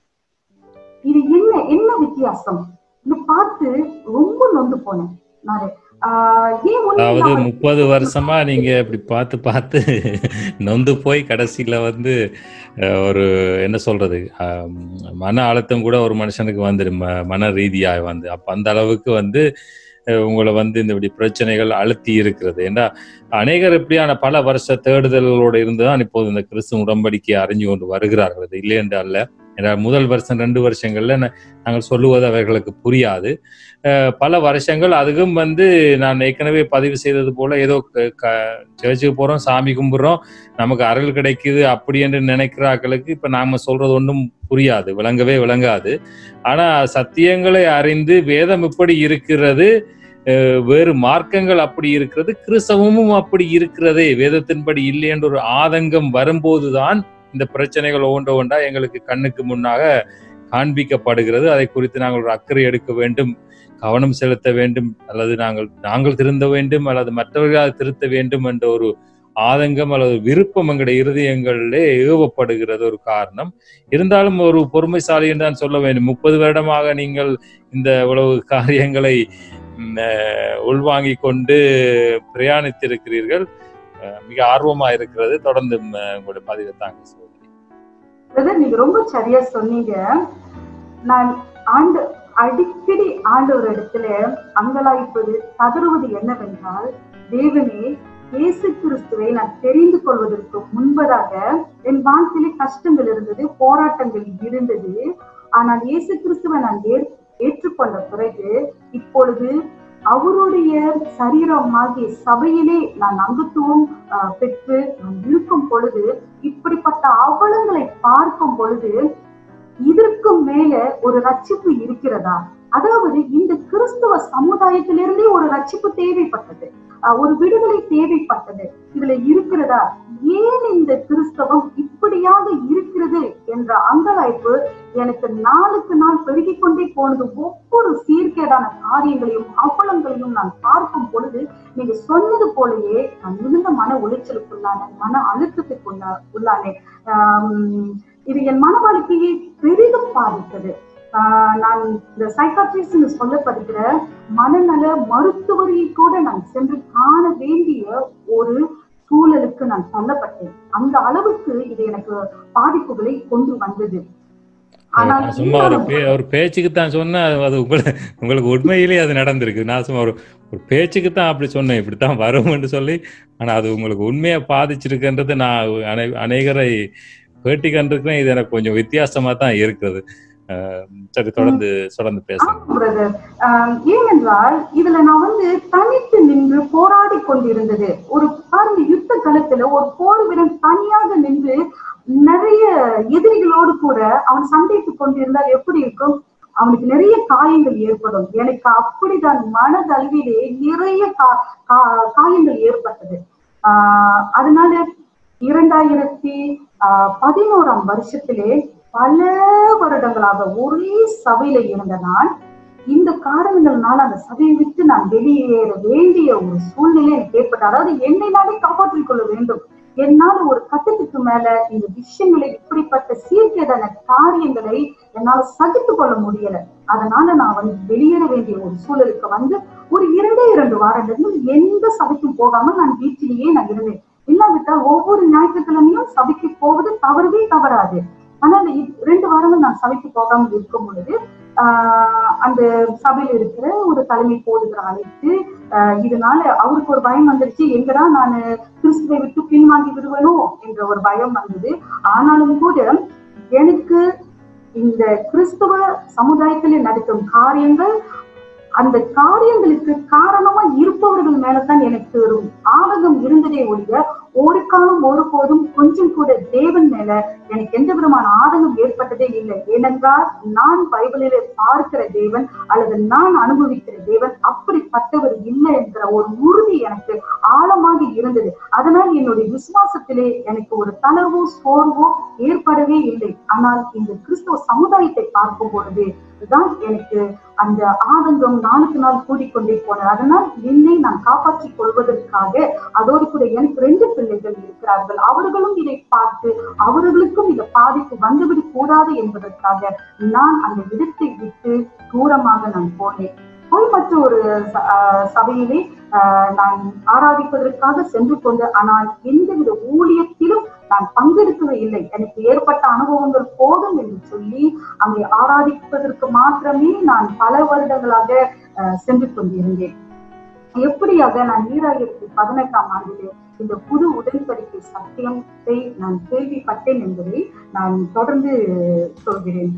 இது என்ன என்ன வித்தியாசம் இது பார்த்து ரொம்ப நொந்து போனேன் நானு ஆஹ் ஏன் ஒண்ணும் அதாவது இல்லாம- முப்பது வருஷமா நீங்க இப்படி பார்த்து பார்த்து நொந்து போய் கடைசியில வந்து அஹ், ஒரு என்ன சொல்றது ஆம், மன அழுத்தம் கூட ஒரு மனுஷனுக்கு வந்துடும் ம- மன ரீதியா வந்து அப்ப அந்த அளவுக்கு வந்து அஹ், உங்களை வந்து இந்த இப்படி பிரச்சனைகள் அழுத்தி இருக்கிறது ஏன்னா அநேகர் இப்படியான பல வருஷ தேடுதல்களோடு இருந்துதான் இப்போது இந்த கிறிஸ்து உடன்படிக்கையை அறிஞ்சு கொண்டு வருகிறார்கள் இது இல்லை என்று அல்ல ஏன்னா முதல் வருஷம் ரெண்டு வருஷங்கள்ல நா- நாங்கள் சொல்லுவது அவர்களுக்கு புரியாது அஹ் பல வருஷங்கள் அதுக்கும் வந்து நான் ஏற்கனவே பதிவு செய்தது போல ஏதோ க- க- சர்ச்சுக்கு போறோம் சாமி கும்பிடுறோம் நமக்கு அருள் கிடைக்குது அப்படி என்று நினைக்கிறார்களுக்கு இப்ப நாம சொல்றது ஒன்றும் புரியாது விளங்கவே விளங்காது ஆனா சத்தியங்களை அறிந்து வேதம் இப்படி இருக்கிறது அஹ் வேறு மார்க்கங்கள் அப்படி இருக்கிறது கிறிஸ்தவமும் அப்படி இருக்கிறதே வேதத்தின்படி இல்லை என்ற ஒரு ஆதங்கம் வரும்போதுதான் இந்த பிரச்சனைகள் ஒவ்வொன்ற ஒன்றா எங்களுக்கு கண்ணுக்கு முன்னாக காண்பிக்கப்படுகிறது அதை குறித்து நாங்கள் ஒரு அக்கறை எடுக்க வேண்டும் கவனம் செலுத்த வேண்டும் அல்லது நாங்கள் நாங்கள் திருந்த வேண்டும் அல்லது மற்றவர்களால் திருத்த வேண்டும் என்ற ஒரு ஆதங்கம் அல்லது விருப்பம் எங்களுடைய இருதயங்களிலே ஏவப்படுகிறது ஒரு காரணம் இருந்தாலும் ஒரு பொறுமைசாலி என்று தான் சொல்ல வேண்டும் முப்பது வருடமாக நீங்கள் இந்த இவ்வளவு காரியங்களை ம், அஹ், உள்வாங்கிக் கொண்டு பிரயாணித்திருக்கிறீர்கள் அஹ், மிக ஆர்வமா இருக்கிறது தொடர்ந்து ம், உங்களுடைய பதிவை தாங்க சோதரி பிரதர் நீங்க ரொம்ப சரியா சொன்னீங்க நான் ஆண்டு அடிக்கடி ஆண்டவர் இடத்துல அங்கலாய்ப்பது பதறுவது என்னவென்றால் தேவனே இயேசு கிறிஸ்துவை நான் தெரிந்து கொள்வதற்கு முன்பதாக என் வாழ்க்கையிலே கஷ்டங்கள் இருந்தது போராட்டங்கள் இருந்தது ஆனால் இயேசு கிறிஸ்துவை நான் ஏற்- ஏற்றுக்கொண்ட பிறகு இப்பொழுது அவருடைய சரீரமாகிய சபையிலே நான் அங்கத்துவம் ஆஹ், பெற்று நான் இருக்கும் பொழுது இப்படிப்பட்ட அவலங்களை பார்க்கும் பொழுது இதற்கு மேல ஒரு ரட்சிப்பு இருக்கிறதா அதாவது இந்த கிறிஸ்துவ சமுதாயத்திலிருந்தே ஒரு ரட்சிப்பு தேவைப்பட்டது அஹ் ஒரு விடுதலை தேவைப்பட்டது இதுல இருக்கிறதா ஏன் இந்த கிறிஸ்தவம் இப்படியாக இருக்கிறது என்ற அங்கலாய்ப்பு எனக்கு நாளுக்கு நாள் பெருகிக் கொண்டே போனது ஒவ்வொரு சீர்கேடான காரியங்களையும் அவலங்களையும் நான் பார்க்கும் பொழுது நீங்க சொன்னது போலயே நான் மிகுந்த மன உளைச்சலுக்குள்ளான மன அழுத்தத்துக்குள்ள உள்ளானேன் ஆம், இது என் மன வாழ்க்கையை பெரிதும் பாதித்தது ஆஹ் நான் இந்த சைக்காட்ரிஸ்ட் சொல்லப்படுகிற மனநல மருத்துவரை கூட நான் சென்று காண வேண்டிய ஒரு சூழலுக்கு நான் தள்ளப்பட்டேன் அந்த அளவுக்கு இது எனக்கு பாதிப்புகளை கொண்டு வந்தது ஆனால் நான் சும்மா ஒரு பே ஒரு பேச்சுக்கு தான் சொன்னேன் அது- அது உங்களுக்கு உங்களுக்கு உண்மையிலேயே அது நடந்திருக்கு நான் சும்மா ஒரு ஒரு பேச்சுக்கு தான் அப்படி சொன்னேன் இப்படித்தான் வரும்னு சொல்லி ஆனா அது உங்களுக்கு உண்மையா பாதிச்சிருக்குன்றது நான் அனை அநேகரை பேட்டி கண்டிருக்கிறேன் இது எனக்கு கொஞ்சம் வித்தியாசமா தான் இருக்குது அஹ் சரி தொடர்ந்து தொடர்ந்து பேசுங்க ஆமா பிரதர் ஏனென்றால் இதுல நான் வந்து தனித்து நின்று போராடி கொண்டிருந்தது ஒரு பாருங்க யுத்த களத்துல ஒரு போர் வீரன் தனியாக நின்று நிறைய எதிரிகளோடு கூட அவன் சண்டைக்கு கொண்டிருந்தால் எப்படி இருக்கும் அவனுக்கு நிறைய காயங்கள் ஏற்படும் எனக்கு அப்படிதான் மனதளவிலே நிறைய கா- கா- காயங்கள் ஏற்பட்டது ஆஹ் அதனால இரண்டாயிரத்தி ஆஹ் பதினோராம் வருஷத்திலே பல வருடங்களாக ஒரே சபையில இருந்த நான் இந்த காரணங்கள்னால அந்த சபையை விட்டு நான் வெளியேற வேண்டிய ஒரு சூழ்நிலை எனக்கு ஏற்பட்டது அதாவது என்னை நானே காப்பாற்றிக் கொள்ள வேண்டும் என்னால ஒரு கட்டத்துக்கு மேல இந்த விஷயங்களை இப்படிப்பட்ட சீர்கேடான காரியங்களை என்னால சகித்துக் கொள்ள முடியல அதனால நான் வந்து வெளியேற வேண்டிய ஒரு சூழலுக்கு வந்து ஒரு இரண்டே இரண்டு வாரங்கள் எந்த சபைக்கும் போகாம நான் வீட்டிலேயே நான் இருந்தேன் இல்லாவிட்டால் ஒவ்வொரு ஞாயிற்றுக்கிழமையும் சபைக்கு போவது தவறவே தவறாது ஆனால் இ- ரெண்டு வாரங்கள் நான் சபைக்கு போகாமல் இருக்கும் பொழுது ஆஹ் அந்த சபையில இருக்கிற ஒரு தலைமை போதுகிற அழைத்து ஆஹ் இதனால அவருக்கு ஒரு பயம் வந்துருச்சு எங்கடா நான் கிறிஸ்துவை விட்டு பின்வாங்கி விடுவேனோ என்ற ஒரு பயம் வந்தது ஆனாலும் கூட எனக்கு இந்த கிறிஸ்துவ சமுதாயத்தில் நடக்கும் காரியங்கள் அந்த காரியங்களுக்கு காரணமா இருப்பவர்கள் மேலதான் எனக்கு ஒரு ஆதகம் இருந்ததே ஒழிய ஒரு காலம் ஒருபோதும் கொஞ்சம் கூட தேவன் மேல எனக்கு எந்த விதமான ஆதங்கம் ஏற்பட்டதே இல்லை ஏனென்றால் நான் பைபிளிலே பார்க்கிற தேவன் அல்லது நான் அனுபவிக்கிற தேவன் அப்படிப்பட்டவர் இல்லை என்கிற ஒரு உறுதி எனக்கு ஆழமாக இருந்தது அதனால் என்னுடைய விசுவாசத்திலே எனக்கு ஒரு தளர்வோ சோர்வோ ஏற்படவே இல்லை ஆனால் இந்த கிறிஸ்துவ சமுதாயத்தை பார்க்கும் பொழுது தான் எனக்கு அந்த ஆதங்கம் நாளுக்கு நாள் கூடிக்கொண்டே போனது அதனால் என்னை நான் காப்பாற்றிக் கொள்வதற்காக அதோடு கூட எனக்கு ரெண்டு பிள்ளைகள் இருக்கிறார்கள் அவர்களும் இதை பார்த்து அவர்களுக்கும் இந்த பாதிப்பு வந்துவிடக் கூடாது என்பதற்காக நான் அந்த இடத்தை விட்டு தூரமாக நான் போனேன் போய் மற்ற ஒரு ச- ஆஹ் சபையிலே ஆஹ் நான் ஆராதிப்பதற்காக சென்று கொண்டு ஆனால் எந்தவித ஊழியத்திலும் நான் பங்கெடுக்கவே இல்லை எனக்கு ஏற்பட்ட அனுபவங்கள் போதும் என்று சொல்லி அங்கே ஆராதிப்பதற்கு மாத்திரமே நான் பல வருடங்களாக ஆஹ் சென்று கொண்டிருந்தேன் எப்படியாக நான் ஈராயிரத்தி பதினெட்டாம் ஆண்டிலே இந்த புது உடன்படிக்கை சத்தியத்தை நான் கேள்விப்பட்டேன் என்பதை நான் தொடர்ந்து சொல்கிறேன்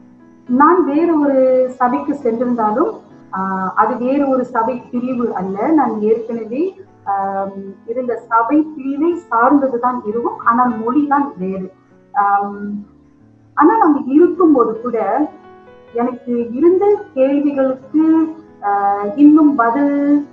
நான் வேறு ஒரு சபைக்கு சென்றிருந்தாலும் ஆஹ் அது வேறு ஒரு சபை பிரிவு அல்ல நான் ஏற்கனவே ஆஹ் இருந்த சபை பிரிவை சார்ந்ததுதான் இருக்கும் ஆனால் மொழிதான் வேறு ஆஹ் ஆனால் அங்கு இருக்கும்போது கூட எனக்கு இருந்த கேள்விகளுக்கு ஆஹ் இன்னும் பதில்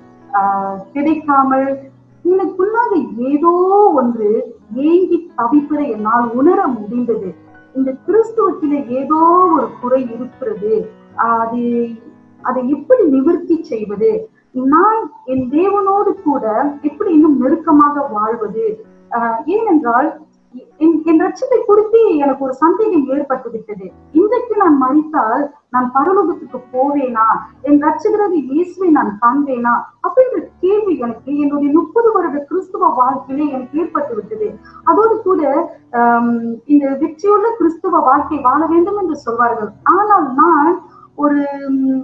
ஆஹ் கிடைக்காமல் எனக்குள்ளாக ஏதோ ஒன்று ஏங்கி தவிப்பதை என்னால் உணர முடிந்தது இந்த கிறிஸ்துவத்திலே ஏதோ ஒரு குறை இருக்கிறது ஆஹ் அது அதை எப்படி நிவர்த்தி செய்வது நான் என் தேவனோடு கூட எப்படி இன்னும் நெருக்கமாக வாழ்வது ஆஹ் ஏனென்றால் என் என் ரட்சத்தை குறித்து எனக்கு ஒரு சந்தேகம் ஏற்பட்டு விட்டது இன்றைக்கு நான் மறித்தால் நான் பரலோகத்துக்கு போவேனா என் ரட்சகராக இயேசுவை நான் காண்பேனா அப்படின்ற கேள்வி எனக்கு என்னுடைய முப்பது வருட கிறிஸ்துவ வாழ்க்கையிலே எனக்கு ஏற்பட்டு விட்டது அதோடு கூட ஆம், இந்த வெற்றியுள்ள கிறிஸ்துவ வாழ்க்கை வாழ வேண்டும் என்று சொல்வார்கள் ஆனால் நான் ஒரு ம்,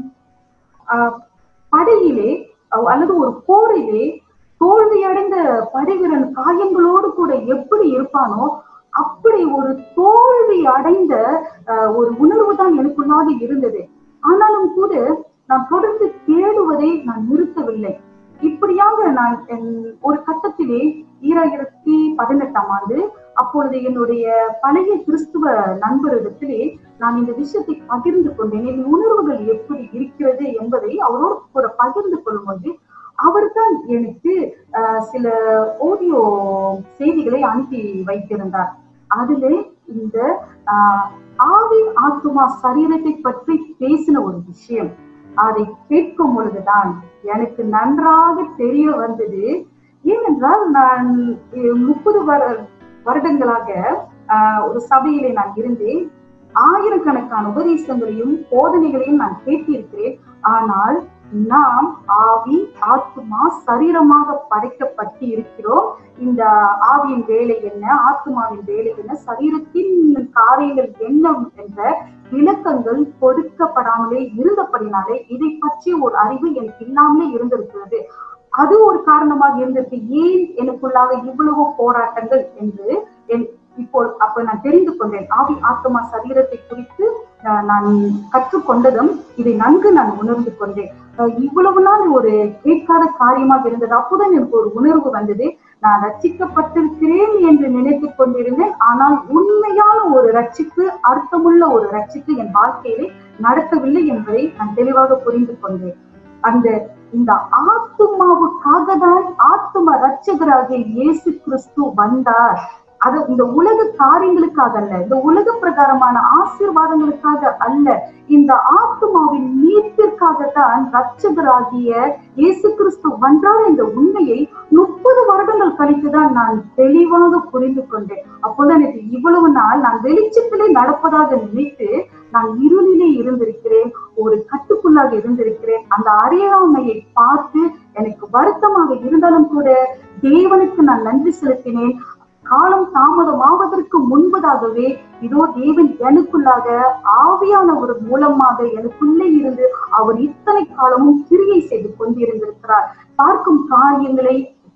ஆஹ், படையிலே அஹ், அல்லது ஒரு போரிலே தோல்வியடைந்த படைவீரன் காயங்களோடு கூட எப்படி இருப்பானோ அப்படி ஒரு தோல்வி அடைந்த ஆஹ், ஒரு உணர்வு தான் எனக்குள்ளாக இருந்தது ஆனாலும் கூட நான் தொடர்ந்து தேடுவதை நான் நிறுத்தவில்லை இப்படியாக நான் என்- ஒரு கட்டத்திலே ஈராயிரத்தி பதினெட்டாம் ஆண்டு அப்பொழுது என்னுடைய பழைய கிறிஸ்துவ நண்பரிடத்திலே நான் இந்த விஷயத்தை பகிர்ந்து கொண்டேன் என் உணர்வுகள் எப்படி இருக்கிறது என்பதை அவரோடு கூட பகிர்ந்து கொள்ளும்போது அவர்தான் எனக்கு ஆஹ், சில ஆடியோ செய்திகளை அனுப்பி வைத்திருந்தார் அதிலே இந்த ஆஹ், ஆவி ஆத்துமா சரீரத்தை பற்றி பேசின ஒரு விஷயம் அதை கேட்கும் பொழுதுதான் எனக்கு நன்றாக தெரிய வந்தது ஏனென்றால் நான் முப்பது வர வருடங்களாக ஆஹ், ஒரு சபையிலே நான் இருந்தேன் ஆயிரக்கணக்கான உபதேசங்களையும் போதனைகளையும் நான் கேட்டிருக்கிறேன் ஆனால் நாம் ஆவி ஆத்துமா சரீரமாக படைக்கப்பட்டு இருக்கிறோம் இந்த ஆவியின் வேலை என்ன ஆத்துமாவின் வேலை என்ன சரீரத்தின் காரியங்கள் என்ன என்ற விளக்கங்கள் கொடுக்கப்படாமலே இருந்தபடினாலே இதை பற்றி ஒரு அறிவு எனக்கு இல்லாமலே இருந்திருக்கிறது அது ஒரு காரணமாக இருந்திருக்கு ஏன் எனக்குள்ளாக இவ்வளவு போராட்டங்கள் என்று என் இப்போ அப்ப நான் தெரிந்து கொண்டேன் ஆவி ஆத்மா சரீரத்தை குறித்து அஹ், நான் கற்றுக்கொண்டதும் இதை நன்கு நான் உணர்ந்து கொண்டேன் அஹ், இவ்வளவு நாள் ஒரு கேட்காத காரியமாக இருந்தது அப்போதான் எனக்கு ஒரு உணர்வு வந்தது நான் ரட்சிக்கப்பட்டிருக்கிறேன் என்று நினைத்துக் கொண்டிருந்தேன் ஆனால் உண்மையான ஒரு ரட்சிப்பு அர்த்தமுள்ள ஒரு ரட்சிப்பு என் வாழ்க்கையிலே நடக்கவில்லை என்பதை நான் தெளிவாக புரிந்து கொண்டேன் அந்த இந்த ஆத்துமாவுக்காக தான் ஆத்தும ரட்சகராகிய இயேசு கிறிஸ்து வந்தார் அது இந்த உலக காரியங்களுக்காக அல்ல இந்த உலக பிரகாரமான ஆசீர்வாதங்களுக்காக அல்ல இந்த ஆத்துமாவின் மீட்பிற்காகத்தான் ரட்சகராகிய இயேசு கிறிஸ்து வந்தார் என்ற உண்மையை முப்பது வருடங்கள் கழித்துதான் நான் தெளிவாக புரிந்து கொண்டேன் அப்போதான் எனக்கு இவ்வளவு நாள் நான் வெளிச்சத்திலே நடப்பதாக நினைத்து நான் இருளிலே இருந்திருக்கிறேன் ஒரு கட்டுக்குள்ளாக இருந்திருக்கிறேன் அந்த அறியாமையை பார்த்து எனக்கு வருத்தமாக இருந்தாலும் கூட தேவனுக்கு நான் நன்றி செலுத்தினேன் காலம் தாமதமாவதற்கு முன்பதாகவே இதோ தேவன் எனக்குள்ளாக ஆவியான ஒரு மூலமாக எனக்குள்ளே இருந்து அவர் இத்தனை காலமும் கிரியை செய்து கொண்டிருந்திருக்கிறார் பார்க்கும் காரியங்களை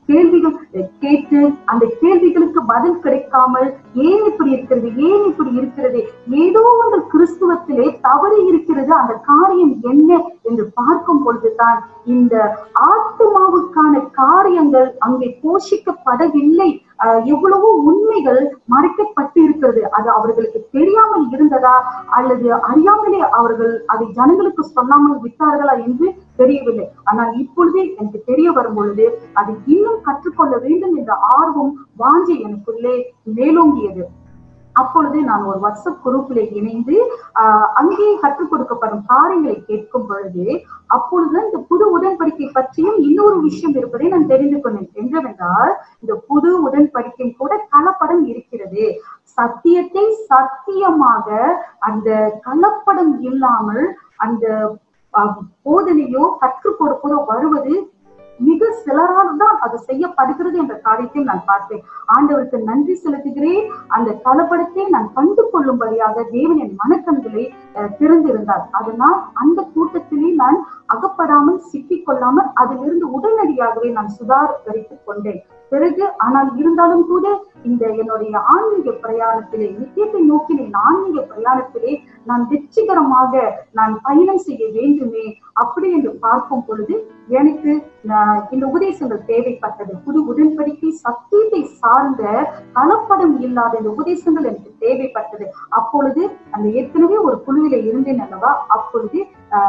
கேள்விகள் அஹ், கேட்டு அந்த கேள்விகளுக்கு பதில் கிடைக்காமல் ஏன் இப்படி இருக்கிறது ஏன் இப்படி இருக்கிறது ஏதோ ஒன்று கிறிஸ்துவத்திலே தவறு இருக்கிறது அந்த காரியம் என்ன என்று பார்க்கும் பொழுதுதான் இந்த ஆத்மாவுக்கான காரியங்கள் அங்கே போஷிக்கப்படவில்லை அஹ், எவ்வளவோ உண்மைகள் மறைக்கப்பட்டு இருக்கிறது அது அவர்களுக்கு தெரியாமல் இருந்ததா அல்லது அறியாமலே அவர்கள் அதை ஜனங்களுக்கு சொல்லாமல் விட்டார்களா என்று தெரியவில்லை ஆனால் இப்பொழுதே எனக்கு தெரிய வரும் பொழுது அதை இன்னும் கற்றுக்கொள்ள வேண்டும் என்ற ஆர்வம் வாஞ்சை எனக்குள்ளே மேலோங்கியது அப்பொழுது நான் ஒரு வாட்ஸ்அப் குரூப்பிலே இணைந்து ஆஹ் அங்கே கற்றுக் கொடுக்கப்படும் காரியங்களை கேட்கும் பொழுது அப்பொழுது இந்த புது உடன்படிக்கை பற்றியும் இன்னொரு விஷயம் இருப்பதை நான் தெரிந்து கொண்டேன் என்னவென்றால் இந்த புது உடன்படிக்கை கூட கலப்படம் இருக்கிறது சத்தியத்தை சத்தியமாக அந்த கலப்படம் இல்லாமல் அந்த ஆஹ், போதனையோ கற்றுக் கொடுப்பதோ வருவது மிக சிலரால் தான் அது செய்யப்படுகிறது என்ற காரியத்தை நான் பார்த்தேன் ஆண்டவருக்கு நன்றி செலுத்துகிறேன் அந்த கலப்படத்தை நான் கண்டு கொள்ளும்படியாக தேவன் என் மனக்கண்களை அஹ், திறந்திருந்தார் அதனால் அந்த கூட்டத்திலே நான் அகப்படாமல் சிக்கிக் கொள்ளாமல் அதிலிருந்து உடனடியாகவே நான் சுதாகரித்துக் கொண்டேன் பிறகு ஆனால் இருந்தாலும் கூட இந்த என்னுடைய ஆன்மீக பிரயாணத்திலே நித்தியத்தை நோக்கின என் ஆன்மீக பிரயாணத்திலே நான் வெற்றிகரமாக நான் பயணம் செய்ய வேண்டுமே அப்படி என்று பார்க்கும் பொழுது எனக்கு நான் இந்த உபதேசங்கள் தேவைப்பட்டது புது உடன்படிக்கை சத்தியத்தை சார்ந்த கலப்படம் இல்லாத இந்த உபதேசங்கள் எனக்கு தேவைப்பட்டது அப்பொழுது அந்த ஏற்கனவே ஒரு குழுவில இருந்தேன் அல்லவா அப்பொழுது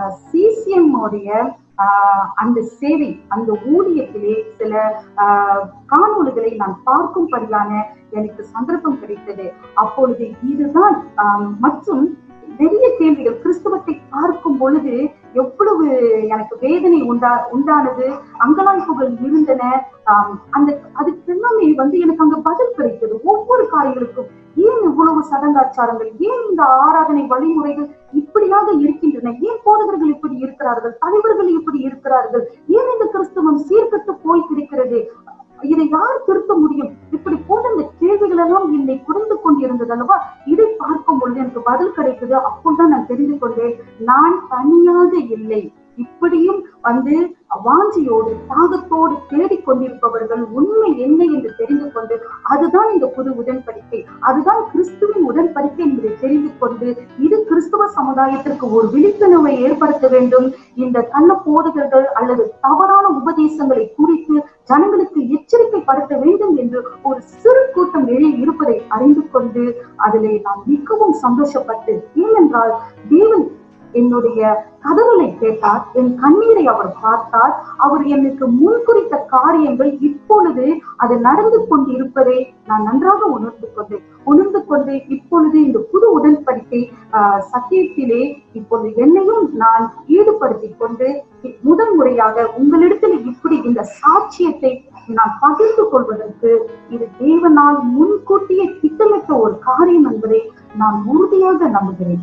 சிசிஎம் உடைய ஆஹ் அந்த சேவை அந்த ஊழியத்திலே சில ஆஹ் காணொளிகளை நான் பார்க்கும்படியான எனக்கு சந்தர்ப்பம் கிடைத்தது அப்பொழுது இதுதான் ஆஹ் மற்றும் நிறைய கேள்விகள் கிறிஸ்துவத்தை பார்க்கும் பொழுது எவ்வளவு எனக்கு வேதனை உண்டா உண்டானது அங்கலாய்ப்புகள் இருந்தன ஆஹ் அந்த அதுக்கு எல்லாமே வந்து எனக்கு அங்க பதில் கிடைத்தது ஒவ்வொரு காரியங்களுக்கும் ஏன் இவ்வளவு சடங்காச்சாரங்கள் ஏன் இந்த ஆராதனை வழிமுறைகள் இப்படியாக இருக்கின்றன ஏன் போதகர்கள் இப்படி இருக்கிறார்கள் தலைவர்கள் இப்படி இருக்கிறார்கள் ஏன் இந்த கிறிஸ்தவம் சீர்கட்டு போய் இருக்கிறது இதை யார் திருத்த முடியும் இப்படி போன்ற இந்த கேள்விகள் எல்லாம் என்னை குறைந்து கொண்டிருந்தது அல்லவா இதை பார்க்கும் பொழுது எனக்கு பதில் கிடைத்தது அப்போதுதான் நான் தெரிந்து கொண்டேன் நான் தனியாக இல்லை இப்படியும் வந்து வாஞ்சியோடு தாகத்தோடு தேடிக் கொண்டிருப்பவர்கள் உண்மை என்ன என்று தெரிந்து கொண்டு அதுதான் இந்த புது உடன்படிக்கை அதுதான் கிறிஸ்துவின் உடன்படிக்கை என்பதை தெரிந்து கொண்டு இது கிறிஸ்துவ சமுதாயத்திற்கு ஒரு விழிப்புணர்வை ஏற்படுத்த வேண்டும் இந்த கள்ள போதகர்கள் அல்லது தவறான உபதேசங்களை குறித்து ஜனங்களுக்கு எச்சரிக்கைப்படுத்த வேண்டும் என்று ஒரு சிறு கூட்டம் வெளியே இருப்பதை அறிந்து கொண்டு அதிலே நான் மிகவும் சந்தோஷப்பட்டு ஏனென்றால் தேவன் என்னுடைய கதவுகளை கேட்டார் என் கண்ணீரை அவர் பார்த்தார் அவர் எனக்கு முன்குறித்த காரியங்கள் இப்பொழுது அது நடந்து கொண்டு இருப்பதை நான் நன்றாக உணர்ந்து கொண்டேன் உணர்ந்து கொண்டு இப்பொழுது இந்த புது உடன்படிக்கை ஆஹ், சத்தியத்திலே இப்பொழுது என்னையும் நான் ஈடுபடுத்திக் கொண்டு முதல் முறையாக உங்களிடத்தில் இப்படி இந்த சாட்சியத்தை நான் பகிர்ந்து கொள்வதற்கு இது தேவனால் முன்கூட்டியே திட்டமிட்ட ஒரு காரியம் என்பதை நான் உறுதியாக நம்புகிறேன்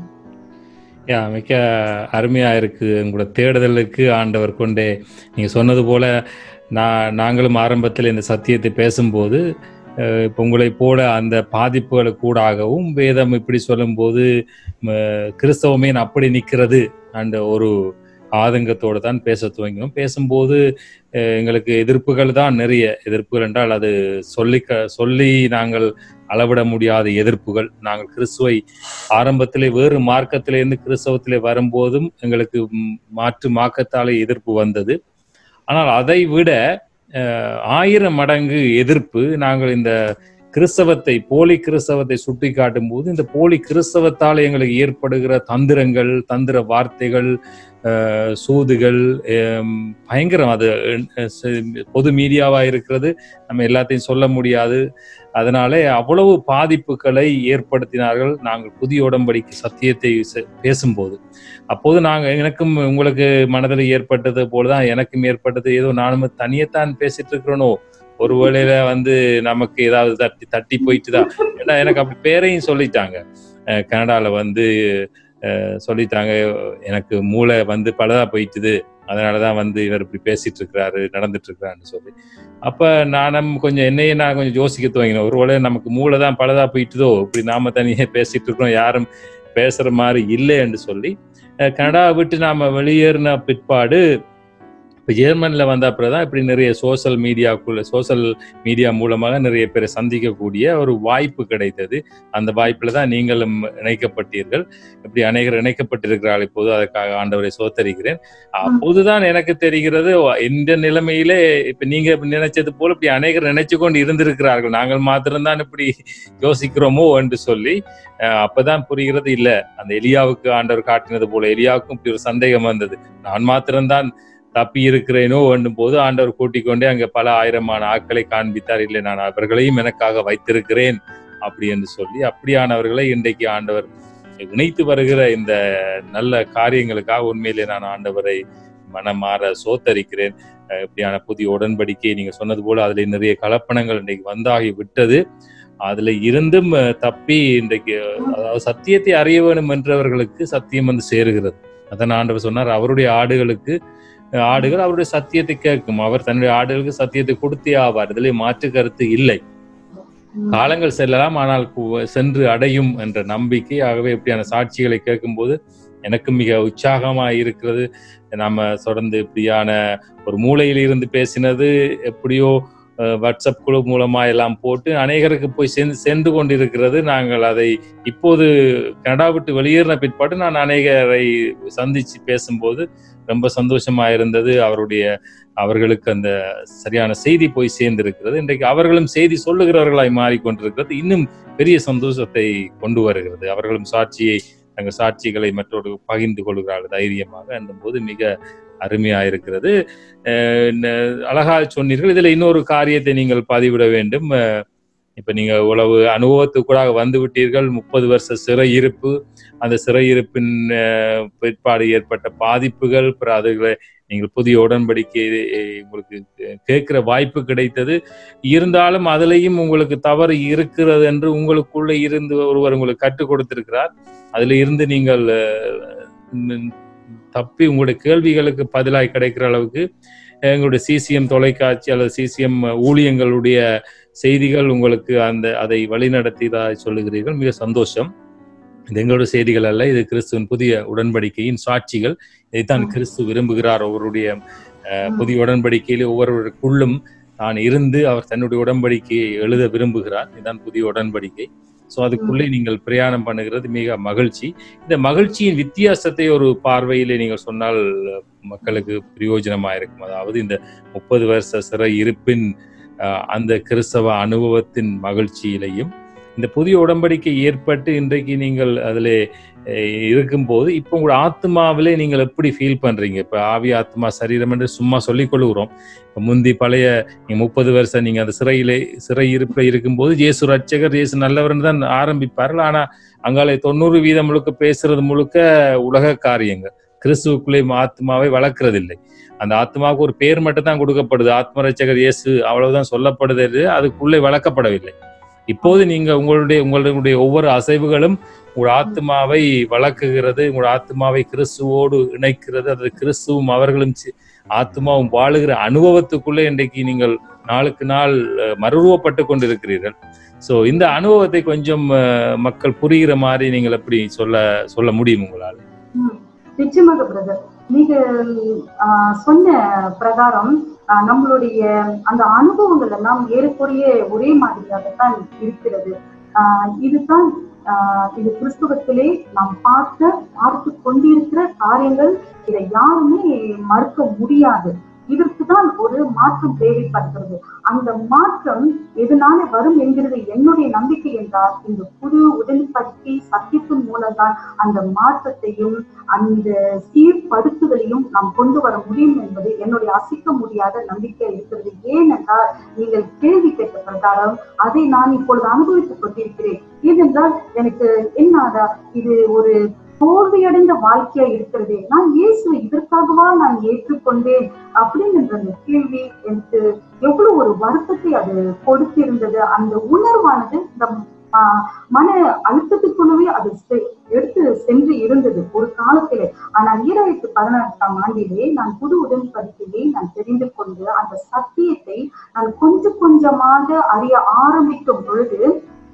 யா மிக்க அருமையா இருக்கு உங்களோட தேடுதலுக்கு ஆண்டவர் கொண்டே நீங்க சொன்னது போல நான் நாங்களும் ஆரம்பத்தில் இந்த சத்தியத்தை பேசும்போது அஹ், இப்போ உங்களை போல அந்த பாதிப்புகளுக்கு கூடாகவும் வேதம் இப்படி சொல்லும்போது ம, கிறிஸ்தவமே அப்படி நிற்கிறது அந்த ஒரு ஆதங்கத்தோடு தான் பேச துவங்கினோம் பேசும்போது அஹ், எங்களுக்கு எதிர்ப்புகள் தான் நிறைய எதிர்ப்புகள் என்றால் அது சொல்லி க- சொல்லி நாங்கள் அளவிட முடியாத எதிர்ப்புகள் நாங்கள் கிறிஸ்துவை ஆரம்பத்திலே வேறு மார்க்கத்திலிருந்து கிறிஸ்தவத்திலே வரும்போதும் எங்களுக்கு ம், மாற்று மார்க்கத்தாலே எதிர்ப்பு வந்தது ஆனால் அதை விட அஹ், ஆயிரம் மடங்கு எதிர்ப்பு நாங்கள் இந்த கிறிஸ்தவத்தை போலி கிறிஸ்தவத்தை சுட்டி காட்டும் போது இந்த போலி கிறிஸ்தவத்தால் எங்களுக்கு ஏற்படுகிற தந்திரங்கள் தந்திர வார்த்தைகள் அஹ், சூதுகள் ஹம், பயங்கரம் அது அஹ், ச- பொது மீடியாவா இருக்கிறது நம்ம எல்லாத்தையும் சொல்ல முடியாது அதனாலே அவ்வளவு பாதிப்புகளை ஏற்படுத்தினார்கள் நாங்கள் புதிய உடம்படிக்கு சத்தியத்தை செ- பேசும்போது அப்போது நாங்கள் எனக்கும் உங்களுக்கு மனதில் ஏற்பட்டது போலதான் எனக்கும் ஏற்பட்டது ஏதோ நானும் தனியத்தான் பேசிட்டு இருக்கிறனோ ஒரு வேளையில வந்து நமக்கு ஏதாவது தட்டி தட்டி போயிட்டுதா ஏன்னா எனக்கு அப்படி பேரையும் சொல்லிட்டாங்க அஹ் கனடால வந்து அஹ் சொல்லிட்டாங்க எனக்கு மூளை வந்து பழுதா போயிட்டுது அதனாலதான் வந்து இவர் இப்படி பேசிட்டு இருக்கிறாரு நடந்துட்டு இருக்கிறாருன்னு சொல்லி அப்ப நானும் கொஞ்சம் என்னையே நான் கொஞ்சம் யோசிக்க துவங்கினேன் ஒருவேளை நமக்கு மூளை தான் பழுதா போயிட்டுதோ இப்படி நாம தனியே பேசிட்டு இருக்கிறோம் யாரும் பேசுற மாதிரி இல்லைன்னு சொல்லி அஹ் கனடா விட்டு நாம வெளியேறின பிற்பாடு இப்போ ஜெர்மனில் வந்த அப்புறம் தான் இப்படி நிறைய சோஷியல் மீடியாக்குள்ள சோஷியல் மீடியா மூலமாக நிறைய பேரை சந்திக்கக்கூடிய ஒரு வாய்ப்பு கிடைத்தது அந்த வாய்ப்பில் தான் நீங்களும் இணைக்கப்பட்டீர்கள் இப்படி அநேகர் இணைக்கப்பட்டிருக்கிறார்கள் இப்போது அதற்காக ஆண்டவரை சோத்தரிக்கிறேன் அப்போதுதான் எனக்கு தெரிகிறது இந்த நிலைமையிலே இப்ப நீங்க நினைச்சது போல இப்படி அநேகர் நினைச்சு கொண்டு இருந்திருக்கிறார்கள் நாங்கள் மாத்திரம்தான் இப்படி யோசிக்கிறோமோ என்று சொல்லி அப்பதான் புரிகிறது இல்ல அந்த எலியாவுக்கு ஆண்டவர் காட்டினது போல எலியாவுக்கும் இப்படி ஒரு சந்தேகம் வந்தது நான் மாத்திரம்தான் தப்பி இருக்கிறேனோ என்னும் போது ஆண்டவர் கூட்டிக் கொண்டே அங்க பல ஆயிரமான ஆட்களை காண்பித்தார் இல்லை நான் அவர்களையும் எனக்காக வைத்திருக்கிறேன் அப்படி என்று சொல்லி அப்படியானவர்களை இன்றைக்கு ஆண்டவர் இணைத்து வருகிற இந்த நல்ல காரியங்களுக்காக உண்மையிலே நான் ஆண்டவரை மனமாற சோத்தரிக்கிறேன் இப்படியான புதிய உடன்படிக்கை நீங்க சொன்னது போல அதுல நிறைய கலப்பணங்கள் இன்றைக்கு வந்தாகி விட்டது அதுல இருந்தும் தப்பி இன்றைக்கு அதாவது சத்தியத்தை அறிய வேணும் என்றவர்களுக்கு சத்தியம் வந்து சேருகிறது அதான் ஆண்டவர் சொன்னார் அவருடைய ஆடுகளுக்கு ஆடுகள் அவருடைய சத்தியத்தை கேட்கும் அவர் தன்னுடைய ஆடுகளுக்கு சத்தியத்தை கொடுத்தே ஆவார் இதிலே மாற்று கருத்து இல்லை காலங்கள் செல்லலாம் ஆனால் சென்று அடையும் என்ற நம்பிக்கை ஆகவே இப்படியான சாட்சிகளை கேட்கும்போது எனக்கு மிக உற்சாகமா இருக்கிறது நம்ம தொடர்ந்து இப்படியான ஒரு மூலையில் இருந்து பேசினது எப்படியோ வாட்ஸ்அப் குழு மூலமா எல்லாம் போட்டு அநேகருக்கு போய் சேர்ந்து சென்று கொண்டிருக்கிறது நாங்கள் அதை இப்போது கனடா விட்டு வெளியேறின பிற்பாடு நான் அநேகரை சந்திச்சு பேசும்போது ரொம்ப சந்தோஷமா இருந்தது அவருடைய அவர்களுக்கு அந்த சரியான செய்தி போய் சேர்ந்திருக்கிறது இன்றைக்கு அவர்களும் செய்தி சொல்லுகிறவர்களாய் மாறிக்கொண்டிருக்கிறது இன்னும் பெரிய சந்தோஷத்தை கொண்டு வருகிறது அவர்களும் சாட்சியை தங்கள் சாட்சிகளை மற்றொரு பகிர்ந்து கொள்கிறார்கள் தைரியமாக என்னும் போது மிக அருமையா இருக்கிறது அழகா சொன்னீர்கள் இதுல இன்னொரு காரியத்தை நீங்கள் பதிவிட வேண்டும் இப்ப நீங்க உளவு அனுபவத்துக்கூடாக வந்து விட்டீர்கள் முப்பது வருஷ சிறை இருப்பு அந்த சிறை இருப்பின் பிற்பாடு ஏற்பட்ட பாதிப்புகள் அப்புறம் அதுகளை நீங்கள் புதிய உடன்படிக்கை உங்களுக்கு கேட்கிற வாய்ப்பு கிடைத்தது இருந்தாலும் அதுலேயும் உங்களுக்கு தவறு இருக்கிறது என்று உங்களுக்குள்ள இருந்து ஒருவர் உங்களுக்கு கற்றுக் கொடுத்திருக்கிறார் அதுல இருந்து நீங்கள் தப்பி உங்களுடைய கேள்விகளுக்கு பதிலாய் கிடைக்கிற அளவுக்கு எங்களுடைய சிசிஎம் தொலைக்காட்சி அல்லது சிசிஎம் ஊழியங்களுடைய செய்திகள் உங்களுக்கு அந்த அதை வழிநடத்தியதாக சொல்லுகிறீர்கள் மிக சந்தோஷம் இது எங்களோட செய்திகள் அல்ல இது கிறிஸ்துவின் புதிய உடன்படிக்கையின் சாட்சிகள் இதைத்தான் கிறிஸ்து விரும்புகிறார் அவருடைய புதிய உடன்படிக்கையில் ஒவ்வொருவருக்குள்ளும் தான் இருந்து அவர் தன்னுடைய உடன்படிக்கையை எழுத விரும்புகிறார் இதுதான் புதிய உடன்படிக்கை ஸோ அதுக்குள்ளே நீங்கள் பிரயாணம் பண்ணுகிறது மிக மகிழ்ச்சி இந்த மகிழ்ச்சியின் வித்தியாசத்தை ஒரு பார்வையிலே நீங்கள் சொன்னால் மக்களுக்கு பிரயோஜனமா இருக்கும் அதாவது இந்த முப்பது வருஷ சிறை இருப்பின் அந்த கிறிஸ்தவ அனுபவத்தின் மகிழ்ச்சியிலையும் இந்த புதிய உடன்படிக்கை ஏற்பட்டு இன்றைக்கு நீங்கள் அதில் இருக்கும்போது இப்போ உங்களோட ஆத்மாவிலே நீங்கள் எப்படி ஃபீல் பண்றீங்க இப்போ ஆவி ஆத்மா சரீரம் என்று சும்மா சொல்லிக் கொள்கிறோம் இப்போ முந்தி பழைய முப்பது வருஷம் நீங்க அந்த சிறையிலே சிறை இருப்பில் இருக்கும்போது ஜேசு ரட்சகர் ஜேசு நல்லவர்னு தான் ஆரம்பிப்பார்கள் ஆனா அங்காலே தொண்ணூறு வீதம் முழுக்க பேசுறது முழுக்க உலக காரியங்கள் கிறிஸ்துவுக்குள்ளே ஆத்மாவை வளர்க்கறதில்லை அந்த ஆத்மாவுக்கு ஒரு பேர் மட்டும் தான் கொடுக்கப்படுது ஆத்ம ரட்சகர் இயேசு அவ்வளவுதான் சொல்லப்படுது அதுக்குள்ளே வளர்க்கப்படவில்லை இப்போது நீங்க உங்களுடைய உங்களுடைய ஒவ்வொரு அசைவுகளும் உங்கள் ஆத்மாவை வளர்க்குகிறது உங்கள் ஆத்மாவை கிறிஸ்துவோடு இணைக்கிறது அது கிறிஸ்துவும் அவர்களும் ஆத்மாவும் வாழுகிற அனுபவத்துக்குள்ளே இன்றைக்கு நீங்கள் நாளுக்கு நாள் மறுரூபப்பட்டு கொண்டிருக்கிறீர்கள் ஸோ இந்த அனுபவத்தை கொஞ்சம் மக்கள் புரிகிற மாதிரி நீங்கள் எப்படி சொல்ல சொல்ல முடியும் உங்களால் நிச்சயமாக பிரதர் நீங்க சொன்ன பிரகாரம் நம்மளுடைய அந்த அனுபவங்கள் எல்லாம் ஏறக்குறைய ஒரே மாதிரியாகத்தான் இருக்கிறது ஆஹ் இதுதான் ஆஹ் இது கிறிஸ்துவத்திலே நாம் பார்த்த பார்த்து கொண்டிருக்கிற காரியங்கள் இதை யாருமே மறுக்க முடியாது இதற்குதான் ஒரு மாற்றம் தேவைப்படுகிறது அந்த மாற்றம் எதனால வரும் என்கிறது என்னுடைய நம்பிக்கை என்றால் இந்த புது உடன்படிக்கை சத்தியத்தின் மூலம்தான் அந்த மாற்றத்தையும் அந்த சீர்படுத்துதலையும் நாம் கொண்டு வர முடியும் என்பது என்னுடைய அசைக்க முடியாத நம்பிக்கை இருக்கிறது ஏனென்றால் நீங்கள் கேள்வி கேட்ட பிரகாரம் அதை நான் இப்பொழுது அனுபவித்துக் கொண்டிருக்கிறேன் ஏனென்றால் எனக்கு என்ன இது ஒரு தோல்வியடைந்த வாழ்க்கையா இருக்கிறதே நான் இயேசுவை இதற்காகவா நான் ஏற்றுக்கொண்டேன் அப்படின்ற அந்த கேள்வி எனக்கு எவ்வளவு ஒரு வருத்தத்தை அது கொடுத்திருந்தது அந்த உணர்வானது இந்த மன அழுத்தத்துக்குள்ளவே அது எடுத்து சென்று இருந்தது ஒரு காலத்திலே ஆனால் ஈராயிரத்தி பதினெட்டாம் ஆண்டிலே நான் புது உடன்படிக்கையை நான் தெரிந்து கொண்டு அந்த சத்தியத்தை நான் கொஞ்சம் கொஞ்சமாக அறிய ஆரம்பிக்கும் பொழுது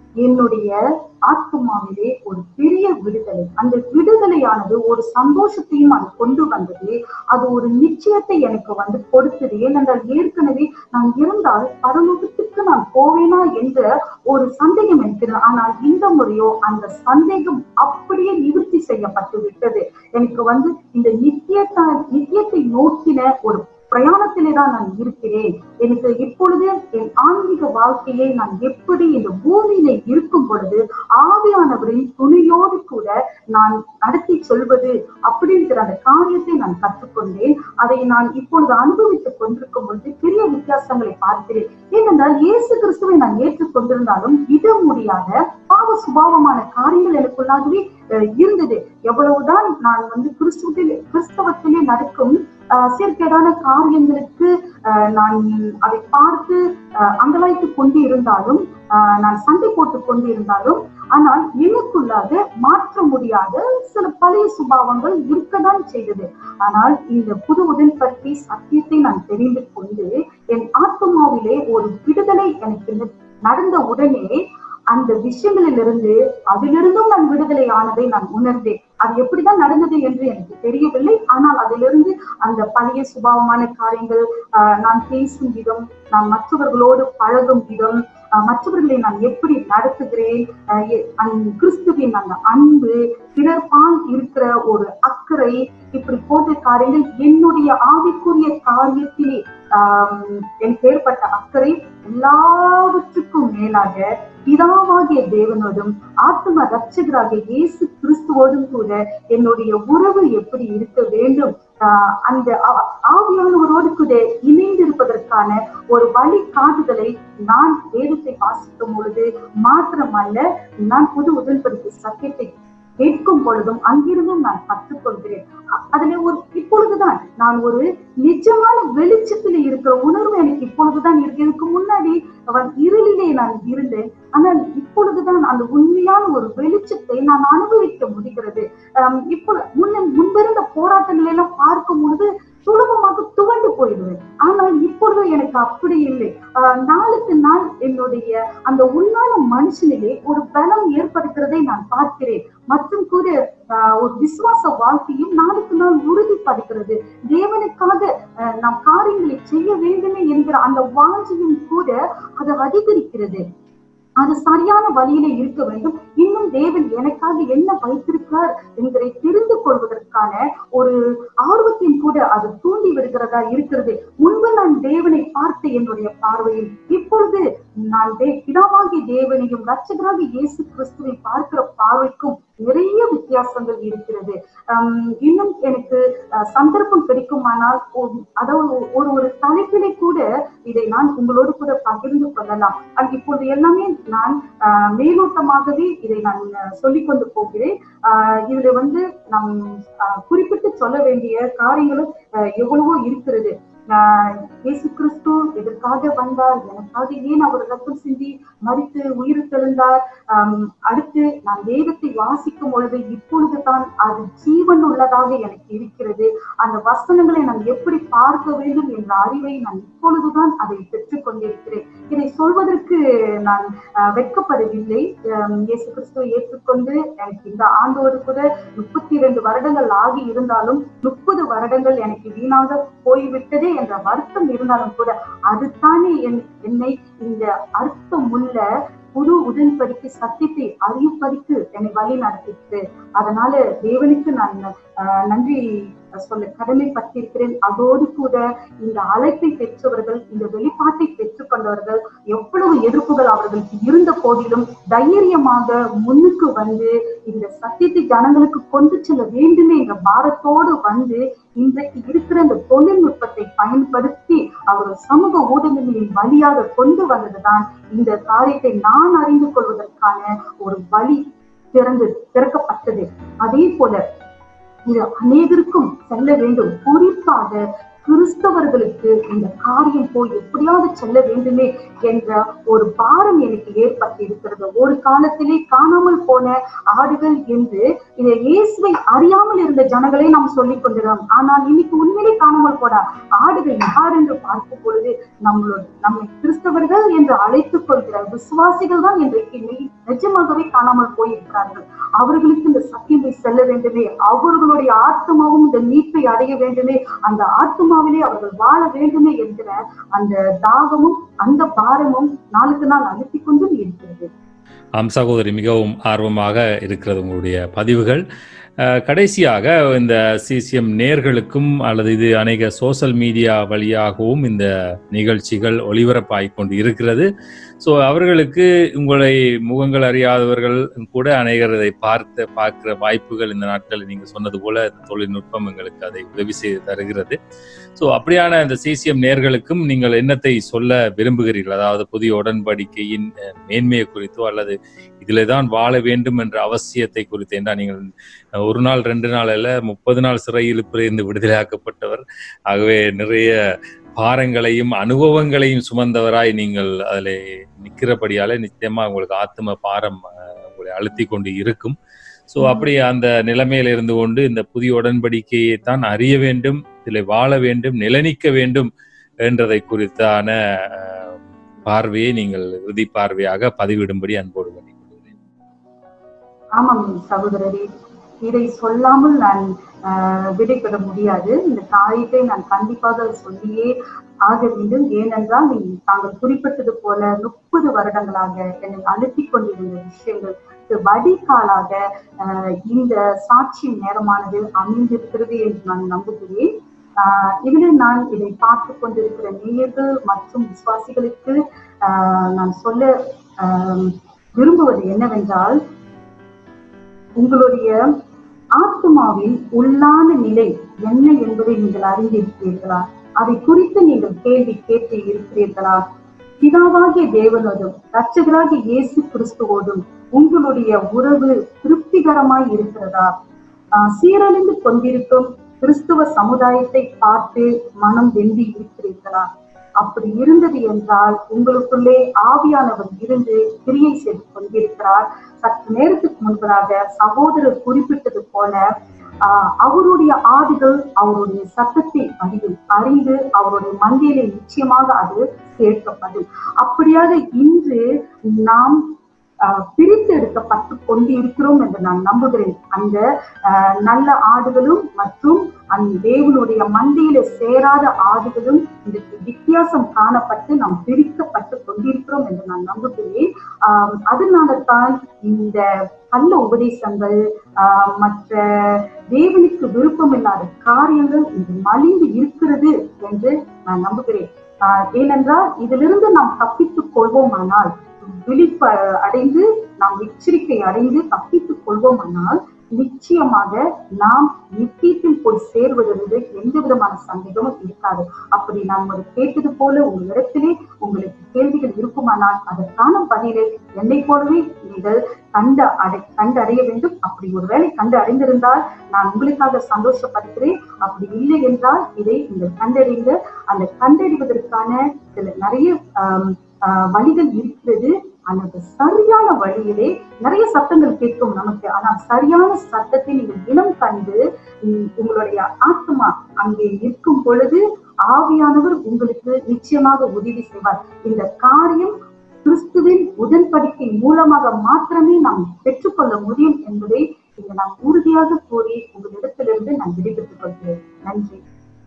என்னுடைய ஆத்மாவிலே ஒரு பெரிய விடுதலை அந்த விடுதலையானது ஒரு சந்தோஷத்தையும் அது கொண்டு வந்தது அது ஒரு நிச்சயத்தை எனக்கு வந்து கொடுத்தது ஏனென்றால் ஏற்கனவே நான் இருந்தால் பரலோகத்துக்கு நான் போவேனா என்ற ஒரு சந்தேகம் இருக்கிறது ஆனால் இந்த முறையோ அந்த சந்தேகம் அப்படியே நிவர்த்தி செய்யப்பட்டு விட்டது எனக்கு வந்து இந்த நித்தியத்தை நித்தியத்தை நோக்கின ஒரு பிரயாணத்திலே தான் நான் இருக்கிறேன் எனக்கு இப்பொழுது என் ஆன்மீக வாழ்க்கையை நான் எப்படி இந்த பூமியில இருக்கும் பொழுது ஆவியானவரின் துணியோடு கூட நான் நடத்தி சொல்வது அப்படிங்கிற அந்த காரியத்தை நான் கற்றுக்கொண்டேன் அதை நான் இப்பொழுது அனுபவித்துக் கொண்டிருக்கும் பொழுது பெரிய வித்தியாசங்களை பார்க்கிறேன் ஏனென்றால் இயேசு கிறிஸ்துவை நான் ஏற்றுக்கொண்டிருந்தாலும் விட முடியாத பாவ சுபாவமான காரியங்கள் எனக்குள்ளாகவே அஹ், இருந்தது எவ்வளவுதான் நான் வந்து கிறிஸ்துவத்திலே கிறிஸ்தவத்திலே நடக்கும் ஆஹ் சீர்கேடான காரியங்களுக்கு ஆஹ் நான் அதை பார்த்து ஆஹ் அங்கலாய்த்து கொண்டு இருந்தாலும் ஆஹ் நான் சண்டை போட்டுக் கொண்டு இருந்தாலும் ஆனால் எனக்குள்ளாக மாற்ற முடியாத சில பழைய சுபாவங்கள் இருக்கதான் செய்தது ஆனால் இந்த புது உடன்படிக்கை சத்தியத்தை நான் தெரிந்து கொண்டு என் ஆத்மாவிலே ஒரு விடுதலை எனக்கு ந- நடந்த உடனே அந்த விஷயங்களிலிருந்து அதிலிருந்தும் நான் விடுதலை ஆனதை நான் உணர்ந்தேன் அது எப்படிதான் நடந்தது என்று எனக்கு தெரியவில்லை ஆனால் அதிலிருந்து அந்த பழைய சுபாவமான காரியங்கள் ஆஹ் நான் பேசும் விதம் நான் மற்றவர்களோடு பழகும் விதம் ஆஹ் மற்றவர்களை நான் எப்படி நடத்துகிறேன் ஆஹ் எ- அந்த கிறிஸ்துவின் அந்த அன்பு பிறர்பால் இருக்கிற ஒரு அக்கறை இப்படி போன்ற காரியங்கள் என்னுடைய ஆவிக்குரிய காரியத்திலே ஆஹ் எனக்கு ஏற்பட்ட அக்கறை எல்லாவற்றுக்கும் மேலாக பிதாவாகிய தேவனோடும் ஆத்ம ரட்சகராகிய இயேசு கிறிஸ்துவோடும் கூட என்னுடைய உறவு எப்படி இருக்க வேண்டும் ஆஹ் அந்த ஆ- ஆவியானவரோடு கூட இணைந்து இருப்பதற்கான ஒரு வழி காட்டுதலை நான் வேதத்தை வாசிக்கும் பொழுது மாத்திரமல்ல நான் புது உடன்படிக்கை சத்தியத்தை கேட்கும் பொழுதும் அங்கிருந்தும் நான் கற்றுக்கொள்கிறேன் அ- அதுல ஒரு இப்பொழுதுதான் நான் ஒரு நிஜமான வெளிச்சத்துல இருக்கிற உணர்வு எனக்கு இப்பொழுதுதான் இருக்கு இதுக்கு முன்னாடி அவன் இருளிலே நான் இருந்தேன் ஆனால் இப்பொழுதுதான் அந்த உண்மையான ஒரு வெளிச்சத்தை நான் அனுபவிக்க முடிகிறது ஆம், இப்போ முன்ன முன்பிருந்த போராட்டங்களை எல்லாம் பார்க்கும் பொழுது சுலபமாக துவண்டு போயிடுவேன் ஆனால் இப்பொழுது எனக்கு அப்படி இல்லை ஆஹ், நாளுக்கு நாள் என்னுடைய அந்த உள்ளான மனுஷனிலே ஒரு பலம் ஏற்படுகிறதை நான் பார்க்கிறேன் மற்றும் கூட ஆஹ், ஒரு விசுவாச வாழ்க்கையும் நாளுக்கு நாள் உறுதிப்படுகிறது தேவனுக்காக ஆஹ், நாம் காரியங்களை செய்ய வேண்டுமே என்கிற அந்த வாஞ்சியும் கூட அது அதிகரிக்கிறது அது சரியான வழியில இருக்க வேண்டும் இன்னும் தேவன் எனக்காக என்ன வைத்திருக்கிறார் என்பதை தெரிந்து கொள்வதற்கான ஒரு ஆர்வத்தையும் கூட அது தூண்டி விடுகிறதா இருக்கிறது முன்பு நான் தேவனை பார்த்த என்னுடைய பார்வையில் இப்பொழுது நான் தே பிதாவாகிய தேவனையும் ரட்சகராகிய இயேசு கிறிஸ்துவை பார்க்கிற பார்வைக்கும் நிறைய வித்தியாசங்கள் இருக்கிறது ஆம், இன்னும் எனக்கு அஹ், சந்தர்ப்பம் கிடைக்குமானால் ஒரு- அதாவது ஒரு ஒரு தலைப்பிலே கூட இதை நான் உங்களோடு கூட பகிர்ந்து கொள்ளலாம் அது இப்பொழுது எல்லாமே நான் ஆஹ், மேலோட்டமாகவே இதை நான் அஹ், சொல்லிக் கொண்டு போகிறேன் ஆஹ், இதுல வந்து நம் ஆஹ், குறிப்பிட்டு சொல்ல வேண்டிய காரியங்களும் ஆஹ், எவ்வளவோ இருக்கிறது ஆஹ், இயேசு கிறிஸ்து எதற்காக வந்தார் எனக்காக ஏன் அவர் ரத்தம் சிந்தி மறித்து உயிர் தெழுந்தார் ஆம், அடுத்து நான் வேதத்தை வாசிக்கும் பொழுது இப்பொழுது தான் அது ஜீவன் உள்ளதாக எனக்கு இருக்கிறது அந்த வசனங்களை நான் எப்படி பார்க்க வேண்டும் என்ற அறிவை நான் இப்பொழுதுதான் அதை பெற்றுக் கொண்டிருக்கிறேன் இதை சொல்வதற்கு நான் ஆஹ், வெட்கப்படவில்லை ஆம், இயேசு கிறிஸ்துவை ஏற்றுக்கொண்டு எனக்கு இந்த ஆண்டோடு கூட முப்பத்தி இரண்டு வருடங்கள் ஆகி இருந்தாலும் முப்பது வருடங்கள் எனக்கு வீணாக போய்விட்டதே என்ற வருத்தம் இருந்தாலும் கூட அதுதானே என் என்னை இந்த அர்த்தமுள்ள புது உடன்படிக்கை சத்தியத்தை அறிவிப்பதற்கு என்னை வழி நடத்திட்டு அதனால தேவனுக்கு நான் ஆஹ், நன்றி சொல்ல கடமைப்பட்டிருக்கிறேன் அதோடு கூட இந்த அழைப்பை பெற்றவர்கள் இந்த வெளிப்பாட்டை பெற்றுக்கொண்டவர்கள் எவ்வளவு எதிர்ப்புகள் அவர்களுக்கு இருந்த போதிலும் தைரியமாக முன்னுக்கு வந்து இந்த சத்தியத்தை ஜனங்களுக்கு கொண்டு செல்ல வேண்டுமே என்ற பாரத்தோடு வந்து இன்றைக்கு இருக்கிற இந்த தொழில்நுட்பத்தை பயன்படுத்தி அவர்கள் சமூக ஊடகங்களின் வழியாக கொண்டு வந்ததுதான் இந்த காரியத்தை நான் அறிந்து கொள்வதற்கான ஒரு வழி திறந்து திறக்கப்பட்டது அதே போல இது அநேகருக்கும் செல்ல வேண்டும் குறிப்பாக கிறிஸ்தவர்களுக்கு இந்த காரியம் போய் எப்படியாவது செல்ல வேண்டுமே என்ற ஒரு பாரம் எனக்கு ஏற்பட்டு இருக்கிறது ஒரு காலத்திலே காணாமல் போன ஆடுகள் என்று இந்த இயேசுவை அறியாமல் இருந்த ஜனங்களை நாம் சொல்லிக் கொண்டிருந்தோம் ஆனால் இன்னைக்கு உண்மையிலே காணாமல் போன ஆடுகள் யார் என்று பார்க்கும் பொழுது நம்மளோட நம்மை கிறிஸ்தவர்கள் என்று அழைத்துக் கொள்கிற விசுவாசிகள் தான் இன்றைக்கு நி- நிஜமாகவே காணாமல் போயிருக்கிறார்கள் அவர்களுக்கு இந்த சத்தியமை செல்ல வேண்டுமே அவர்களுடைய ஆத்மாவும் இந்த மீட்பை அடைய வேண்டுமே அந்த ஆத்மாவிலே அவர்கள் வாழ வேண்டுமே என்கிற அந்த தாகமும் அந்த பாரமும் நாளுக்கு நாள் அழுத்திக் கொண்டும் இருக்கிறது ஆம் சகோதரி மிகவும் ஆர்வமாக இருக்கிறது உங்களுடைய பதிவுகள் அஹ், கடைசியாக இந்த சிசிஎம் நேர்களுக்கும் அல்லது இது அநேக சோஷியல் மீடியா வழியாகவும் இந்த நிகழ்ச்சிகள் ஒளிபரப்பாகிக் கொண்டு இருக்கிறது ஸோ அவர்களுக்கு உங்களை முகங்கள் அறியாதவர்கள் கூட அநேகர் இதை பார்த்து பார்க்கிற வாய்ப்புகள் இந்த நாட்களில் நீங்கள் சொன்னது போல இந்த தொழில்நுட்பம் எங்களுக்கு அதை உதவி செய்து தருகிறது ஸோ அப்படியான இந்த சிசிஎம் நேர்களுக்கும் நீங்கள் என்னத்தை சொல்ல விரும்புகிறீர்கள் அதாவது புதிய உடன்படிக்கையின் அஹ், மேன்மையை குறித்தோ அல்லது இதிலே தான் வாழ வேண்டும் என்ற அவசியத்தை குறித்து என்றால் நீங்கள் அஹ், ஒரு நாள் ரெண்டு நாள் அல்ல முப்பது நாள் சிறையில் இருந்து விடுதலையாக்கப்பட்டவர் ஆகவே நிறைய பாரங்களையும் அனுபவங்களையும் சுமந்தவராய் நீங்கள் அதில் நிற்கிறபடியால நிச்சயமா உங்களுக்கு ஆத்ம பாரம் அஹ், உங்களை அழுத்தி கொண்டு இருக்கும் ஸோ அப்படி அந்த நிலைமையில இருந்து கொண்டு இந்த புதிய உடன்படிக்கையை தான் அறிய வேண்டும் இதில் வாழ வேண்டும் நிலநிக்க வேண்டும் என்றதை குறித்தான அஹ், பார்வையை நீங்கள் இறுதி பார்வையாக பதிவிடும்படி அன்போடு வேண்டிக்கொள்கிறேன் ஆமாம் சகோதரரே இதை சொல்லாமல் நான் ஆஹ், விடைபெற முடியாது இந்த காரியத்தை நான் கண்டிப்பாக சொல்லியே ஆக வேண்டும் ஏனென்றால் நீ தாங்கள் குறிப்பிட்டது போல முப்பது வருடங்களாக என்னை அழுத்திக் கொண்டிருந்த விஷயங்களுக்கு வடிகாலாக ஆஹ், இந்த சாட்சி நேரமானது அமைந்திருக்கிறது என்று நான் நம்புகிறேன் ஆஹ், இதில் நான் இதை பார்த்து கொண்டிருக்கிற நேயர்கள் மற்றும் விசுவாசிகளுக்கு ஆஹ், நான் சொல்ல ஆஹ், விரும்புவது என்னவென்றால் உங்களுடைய ஆத்மாவின் உள்ளான நிலை என்ன என்பதை நீங்கள் அறிந்திருக்கிறீர்களா அதை குறித்து நீங்கள் கேள்வி கேட்டு இருக்கிறீர்களா பிதாவாகிய தேவனோடும் ரட்சகராகிய இயேசு கிறிஸ்துவோடும் உங்களுடைய உறவு திருப்திகரமாய் இருக்கிறதா ஆஹ் சீரழிந்து கொண்டிருக்கும் கிறிஸ்துவ சமுதாயத்தை பார்த்து மனம் வெம்பி இருக்கிறீர்களா அப்படி இருந்தது என்றால் உங்களுக்குள்ளே ஆவியானவர் இருந்து கிரியை செய்து கொண்டிருக்கிறார் சற்று நேரத்துக்கு முன்பதாக சகோதரர் குறிப்பிட்டது போல ஆஹ் அவருடைய ஆடுகள் அவருடைய சத்தத்தை அறியும் அறிந்து அவருடைய மந்தையிலே நிச்சயமாக அது சேர்க்கப்படும் அப்படியாக இன்று நாம் ஆஹ் பிரித்து எடுக்கப்பட்டு கொண்டு இருக்கிறோம் என்று நான் நம்புகிறேன் அந்த ஆஹ் நல்ல ஆடுகளும் மற்றும் அந்த தேவனுடைய மந்தையில சேராத ஆடுகளும் இதற்கு வித்தியாசம் காணப்பட்டு நாம் பிரிக்கப்பட்டு கொண்டிருக்கிறோம் என்று நான் நம்புகிறேன் ஆஹ் அதனால தான் இந்த கள்ள உபதேசங்கள் ஆஹ் மற்ற தேவனுக்கு விருப்பம் இல்லாத காரியங்கள் இங்கு மலிந்து இருக்கிறது என்று நான் நம்புகிறேன் ஆஹ் ஏனென்றால் இதிலிருந்து நாம் தப்பித்துக் கொள்வோமானால் விழிப்பு அடைந்து நாம் எச்சரிக்கை அடைந்து தப்பித்துக் கொள்வோமானால் நிச்சயமாக நாம் நித்தியத்தில் போய் சேர்வதிலிருந்து எந்த விதமான சந்தேகமும் இருக்காது அப்படி நான் ஒரு கேட்டது போல உங்களிடத்திலே உங்களுக்கு கேள்விகள் இருக்குமானால் அதற்கான பதிலை என்னை போலவே நீங்கள் கண்டு அடை கண்டறிய வேண்டும் அப்படி ஒருவேளை கண்டு அடைந்திருந்தால் நான் உங்களுக்காக சந்தோஷப்படுகிறேன் அப்படி இல்லை என்றால் இதை நீங்கள் கண்டறிந்து அந்த கண்டறிவதற்கான சில நிறைய ஆம், ஆஹ், வழிகள் இருக்கிறது அந்த சரியான வழியிலே நிறைய சத்தங்கள் கேட்கும் நமக்கு ஆனால் சரியான சத்தத்தை நீங்கள் இனம் கண்டு உம், உங்களுடைய ஆத்மா அங்கே நிற்கும் பொழுது ஆவியானவர் உங்களுக்கு நிச்சயமாக உதவி செய்வார் இந்த காரியம் கிறிஸ்துவின் உடன்படிக்கை மூலமாக மாத்திரமே நாம் பெற்றுக்கொள்ள முடியும் என்பதை இங்கு நான் உறுதியாக கூறி உங்களிடத்திலிருந்து நான் விடைபெற்றுக் கொள்கிறேன் நன்றி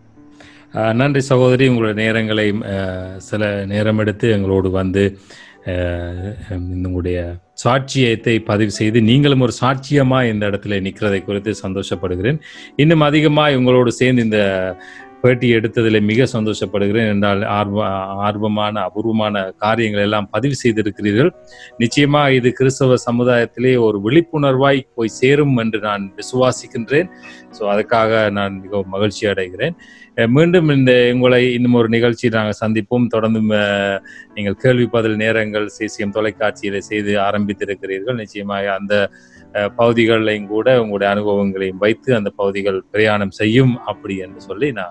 அஹ் நன்றி சகோதரி உங்களுடைய நேரங்களை அஹ், சில நேரம் எடுத்து எங்களோடு வந்து அஹ், உங்களுடைய சாட்சியத்தை பதிவு செய்து நீங்களும் ஒரு சாட்சியமா இந்த இடத்துல நிற்கிறதை குறித்து சந்தோஷப்படுகிறேன் இன்னும் அதிகமாக உங்களோடு சேர்ந்து இந்த பேட்டி எடுத்ததில் மிக சந்தோஷப்படுகிறேன் என்றால் ஆர்வ ஆர்வமான அபூர்வமான காரியங்கள் எல்லாம் பதிவு செய்திருக்கிறீர்கள் நிச்சயமா இது கிறிஸ்தவ சமுதாயத்திலே ஒரு விழிப்புணர்வாய் போய் சேரும் என்று நான் விசுவாசிக்கின்றேன் ஸோ அதுக்காக நான் மிகவும் மகிழ்ச்சி அடைகிறேன் அஹ் மீண்டும் இந்த உங்களை இன்னும் ஒரு நிகழ்ச்சி நாங்கள் சந்திப்போம் தொடர்ந்து அஹ், நீங்கள் கேள்வி பதில் நேரங்கள் சிசிஎம் தொலைக்காட்சியில செய்து ஆரம்பித்திருக்கிறீர்கள் நிச்சயமாக அந்த அஹ், பகுதிகளையும் கூட உங்களுடைய அனுபவங்களையும் வைத்து அந்த பகுதிகள் பிரயாணம் செய்யும் அப்படி என்று சொல்லி நான்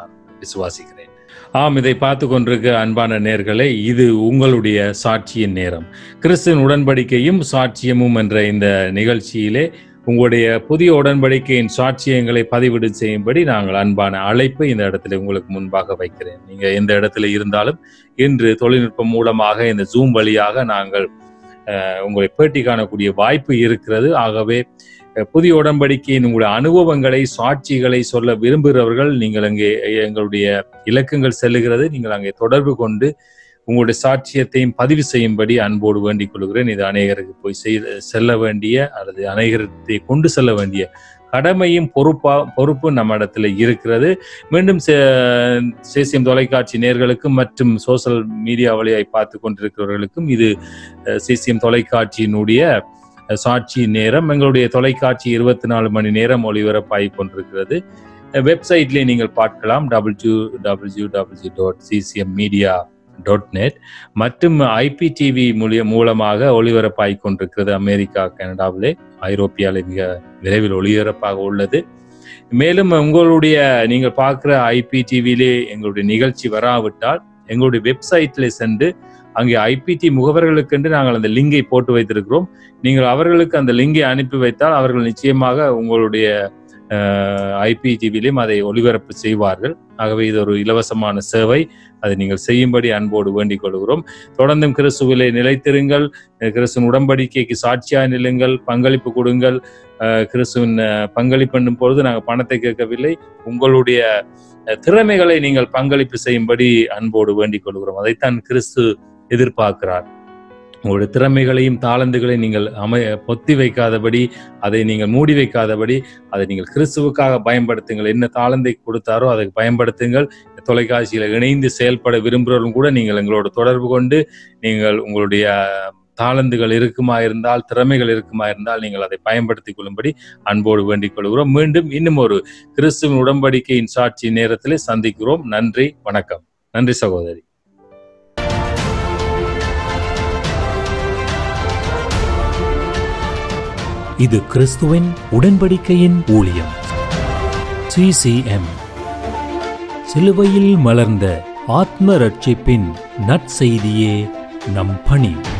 விசுவாசிக்கிறேன் ஆம் இதை பார்த்து கொண்டிருக்க அன்பான நேர்களே இது உங்களுடைய சாட்சியின் நேரம் கிறிஸ்துவின் உடன்படிக்கையும் சாட்சியமும் என்ற இந்த நிகழ்ச்சியிலே உங்களுடைய புதிய உடன்படிக்கையின் சாட்சியங்களை பதிவிடு செய்யும்படி நாங்கள் அன்பான அழைப்பை இந்த இடத்துல உங்களுக்கு முன்பாக வைக்கிறேன் நீங்க எந்த இடத்துல இருந்தாலும் இன்று தொழில்நுட்பம் மூலமாக இந்த ஜூம் வழியாக நாங்கள் அஹ், உங்களை பேட்டி காணக்கூடிய வாய்ப்பு இருக்கிறது ஆகவே அஹ், புதிய உடன்படிக்கையின் உங்களுடைய அனுபவங்களை சாட்சிகளை சொல்ல விரும்புகிறவர்கள் நீங்கள் அங்கே எங்களுடைய இலக்கங்கள் செல்லுகிறது நீங்கள் அங்கே தொடர்பு கொண்டு உங்களுடைய சாட்சியத்தையும் பதிவு செய்யும்படி அன்போடு வேண்டிக் கொள்கிறேன் இது அநேகருக்கு போய் செய்- செல்ல வேண்டிய அல்லது அநேகத்தை கொண்டு செல்ல வேண்டிய கடமையும் பொறுப்பா பொறுப்பு நம்ம இடத்துல இருக்கிறது மீண்டும் சே- சேசியம் தொலைக்காட்சி நேர்களுக்கும் மற்றும் சோஷியல் மீடியா வழியாய் பார்த்து கொண்டிருக்கிறவர்களுக்கும் இது அஹ், சேசியம் தொலைக்காட்சியினுடைய அஹ், சாட்சி நேரம் எங்களுடைய தொலைக்காட்சி இருபத்தி நாலு மணி நேரம் ஒளிபரப்பாகி கொண்டிருக்கிறது வெப்சைட்லேயே நீங்கள் பார்க்கலாம் W W W dot CCM media dot net மற்றும் ஐபிடிவி மூலிய மூலமாக ஒளிபரப்பாகி கொண்டிருக்கிறது அமெரிக்கா கனடாவிலே ஐரோப்பியாவிலே மிக விரைவில் ஒளிபரப்பாக உள்ளது மேலும் உங்களுடைய நீங்கள் பார்க்குற ஐபிடிவிலே எங்களுடைய நிகழ்ச்சி வராவிட்டால் எங்களுடைய வெப்சைட்ல சென்று அங்கே ஐபிடி முகவர்களுக்கென்று நாங்கள் அந்த லிங்கை போட்டு வைத்திருக்கிறோம் நீங்கள் அவர்களுக்கு அந்த லிங்கை அனுப்பி வைத்தால் அவர்கள் நிச்சயமாக உங்களுடைய ஐபிடிவிலையும் அதை ஒளிபரப்பு செய்வார்கள் ஆகவே இது ஒரு இலவசமான சேவை அதை நீங்கள் செய்யும்படி அன்போடு வேண்டிக் கொள்கிறோம் தொடர்ந்தும் கிறிஸ்துவிலே நிலைத்திருங்கள் அஹ் கிறிஸ்துவின் உடன்படிக்கைக்கு சாட்சியாய் நில்லுங்கள் பங்களிப்பு கொடுங்கள் அஹ் கிறிஸ்துவின் அஹ், பங்களிப்பு என்னும் பொழுது நாங்கள் பணத்தை கேட்கவில்லை உங்களுடைய அஹ், திறமைகளை நீங்கள் பங்களிப்பு செய்யும்படி அன்போடு வேண்டிக் கொள்கிறோம் அதைத்தான் கிறிஸ்து எதிர்பார்க்கிறார் உங்களுடைய திறமைகளையும் தாளந்துகளையும் நீங்கள் அமை பொத்தி வைக்காதபடி அதை நீங்கள் மூடி வைக்காதபடி அதை நீங்கள் கிறிஸ்துவுக்காக பயன்படுத்துங்கள் என்ன தாளந்தை கொடுத்தாரோ அதை பயன்படுத்துங்கள் தொலைக்காட்சியில் இணைந்து செயல்பட விரும்புகிறவர்களும் கூட நீங்கள் எங்களோட தொடர்பு கொண்டு நீங்கள் உங்களுடைய தாளந்துகள் இருக்குமா இருந்தால் திறமைகள் இருக்குமா இருந்தால் நீங்கள் அதை பயன்படுத்திக் கொள்ளும்படி அன்போடு வேண்டிக் கொள்கிறோம் மீண்டும் இன்னும் ஒரு கிறிஸ்துவின் உடன்படிக்கையின் சாட்சி நேரத்திலே சந்திக்கிறோம் நன்றி வணக்கம் நன்றி சகோதரி இது கிறிஸ்துவின் உடன்படிக்கையின் ஊழியம் சிசிஎம் சிலுவையில் மலர்ந்த ஆத்ம ரட்சிப்பின் நற்செய்தியே நம் பணி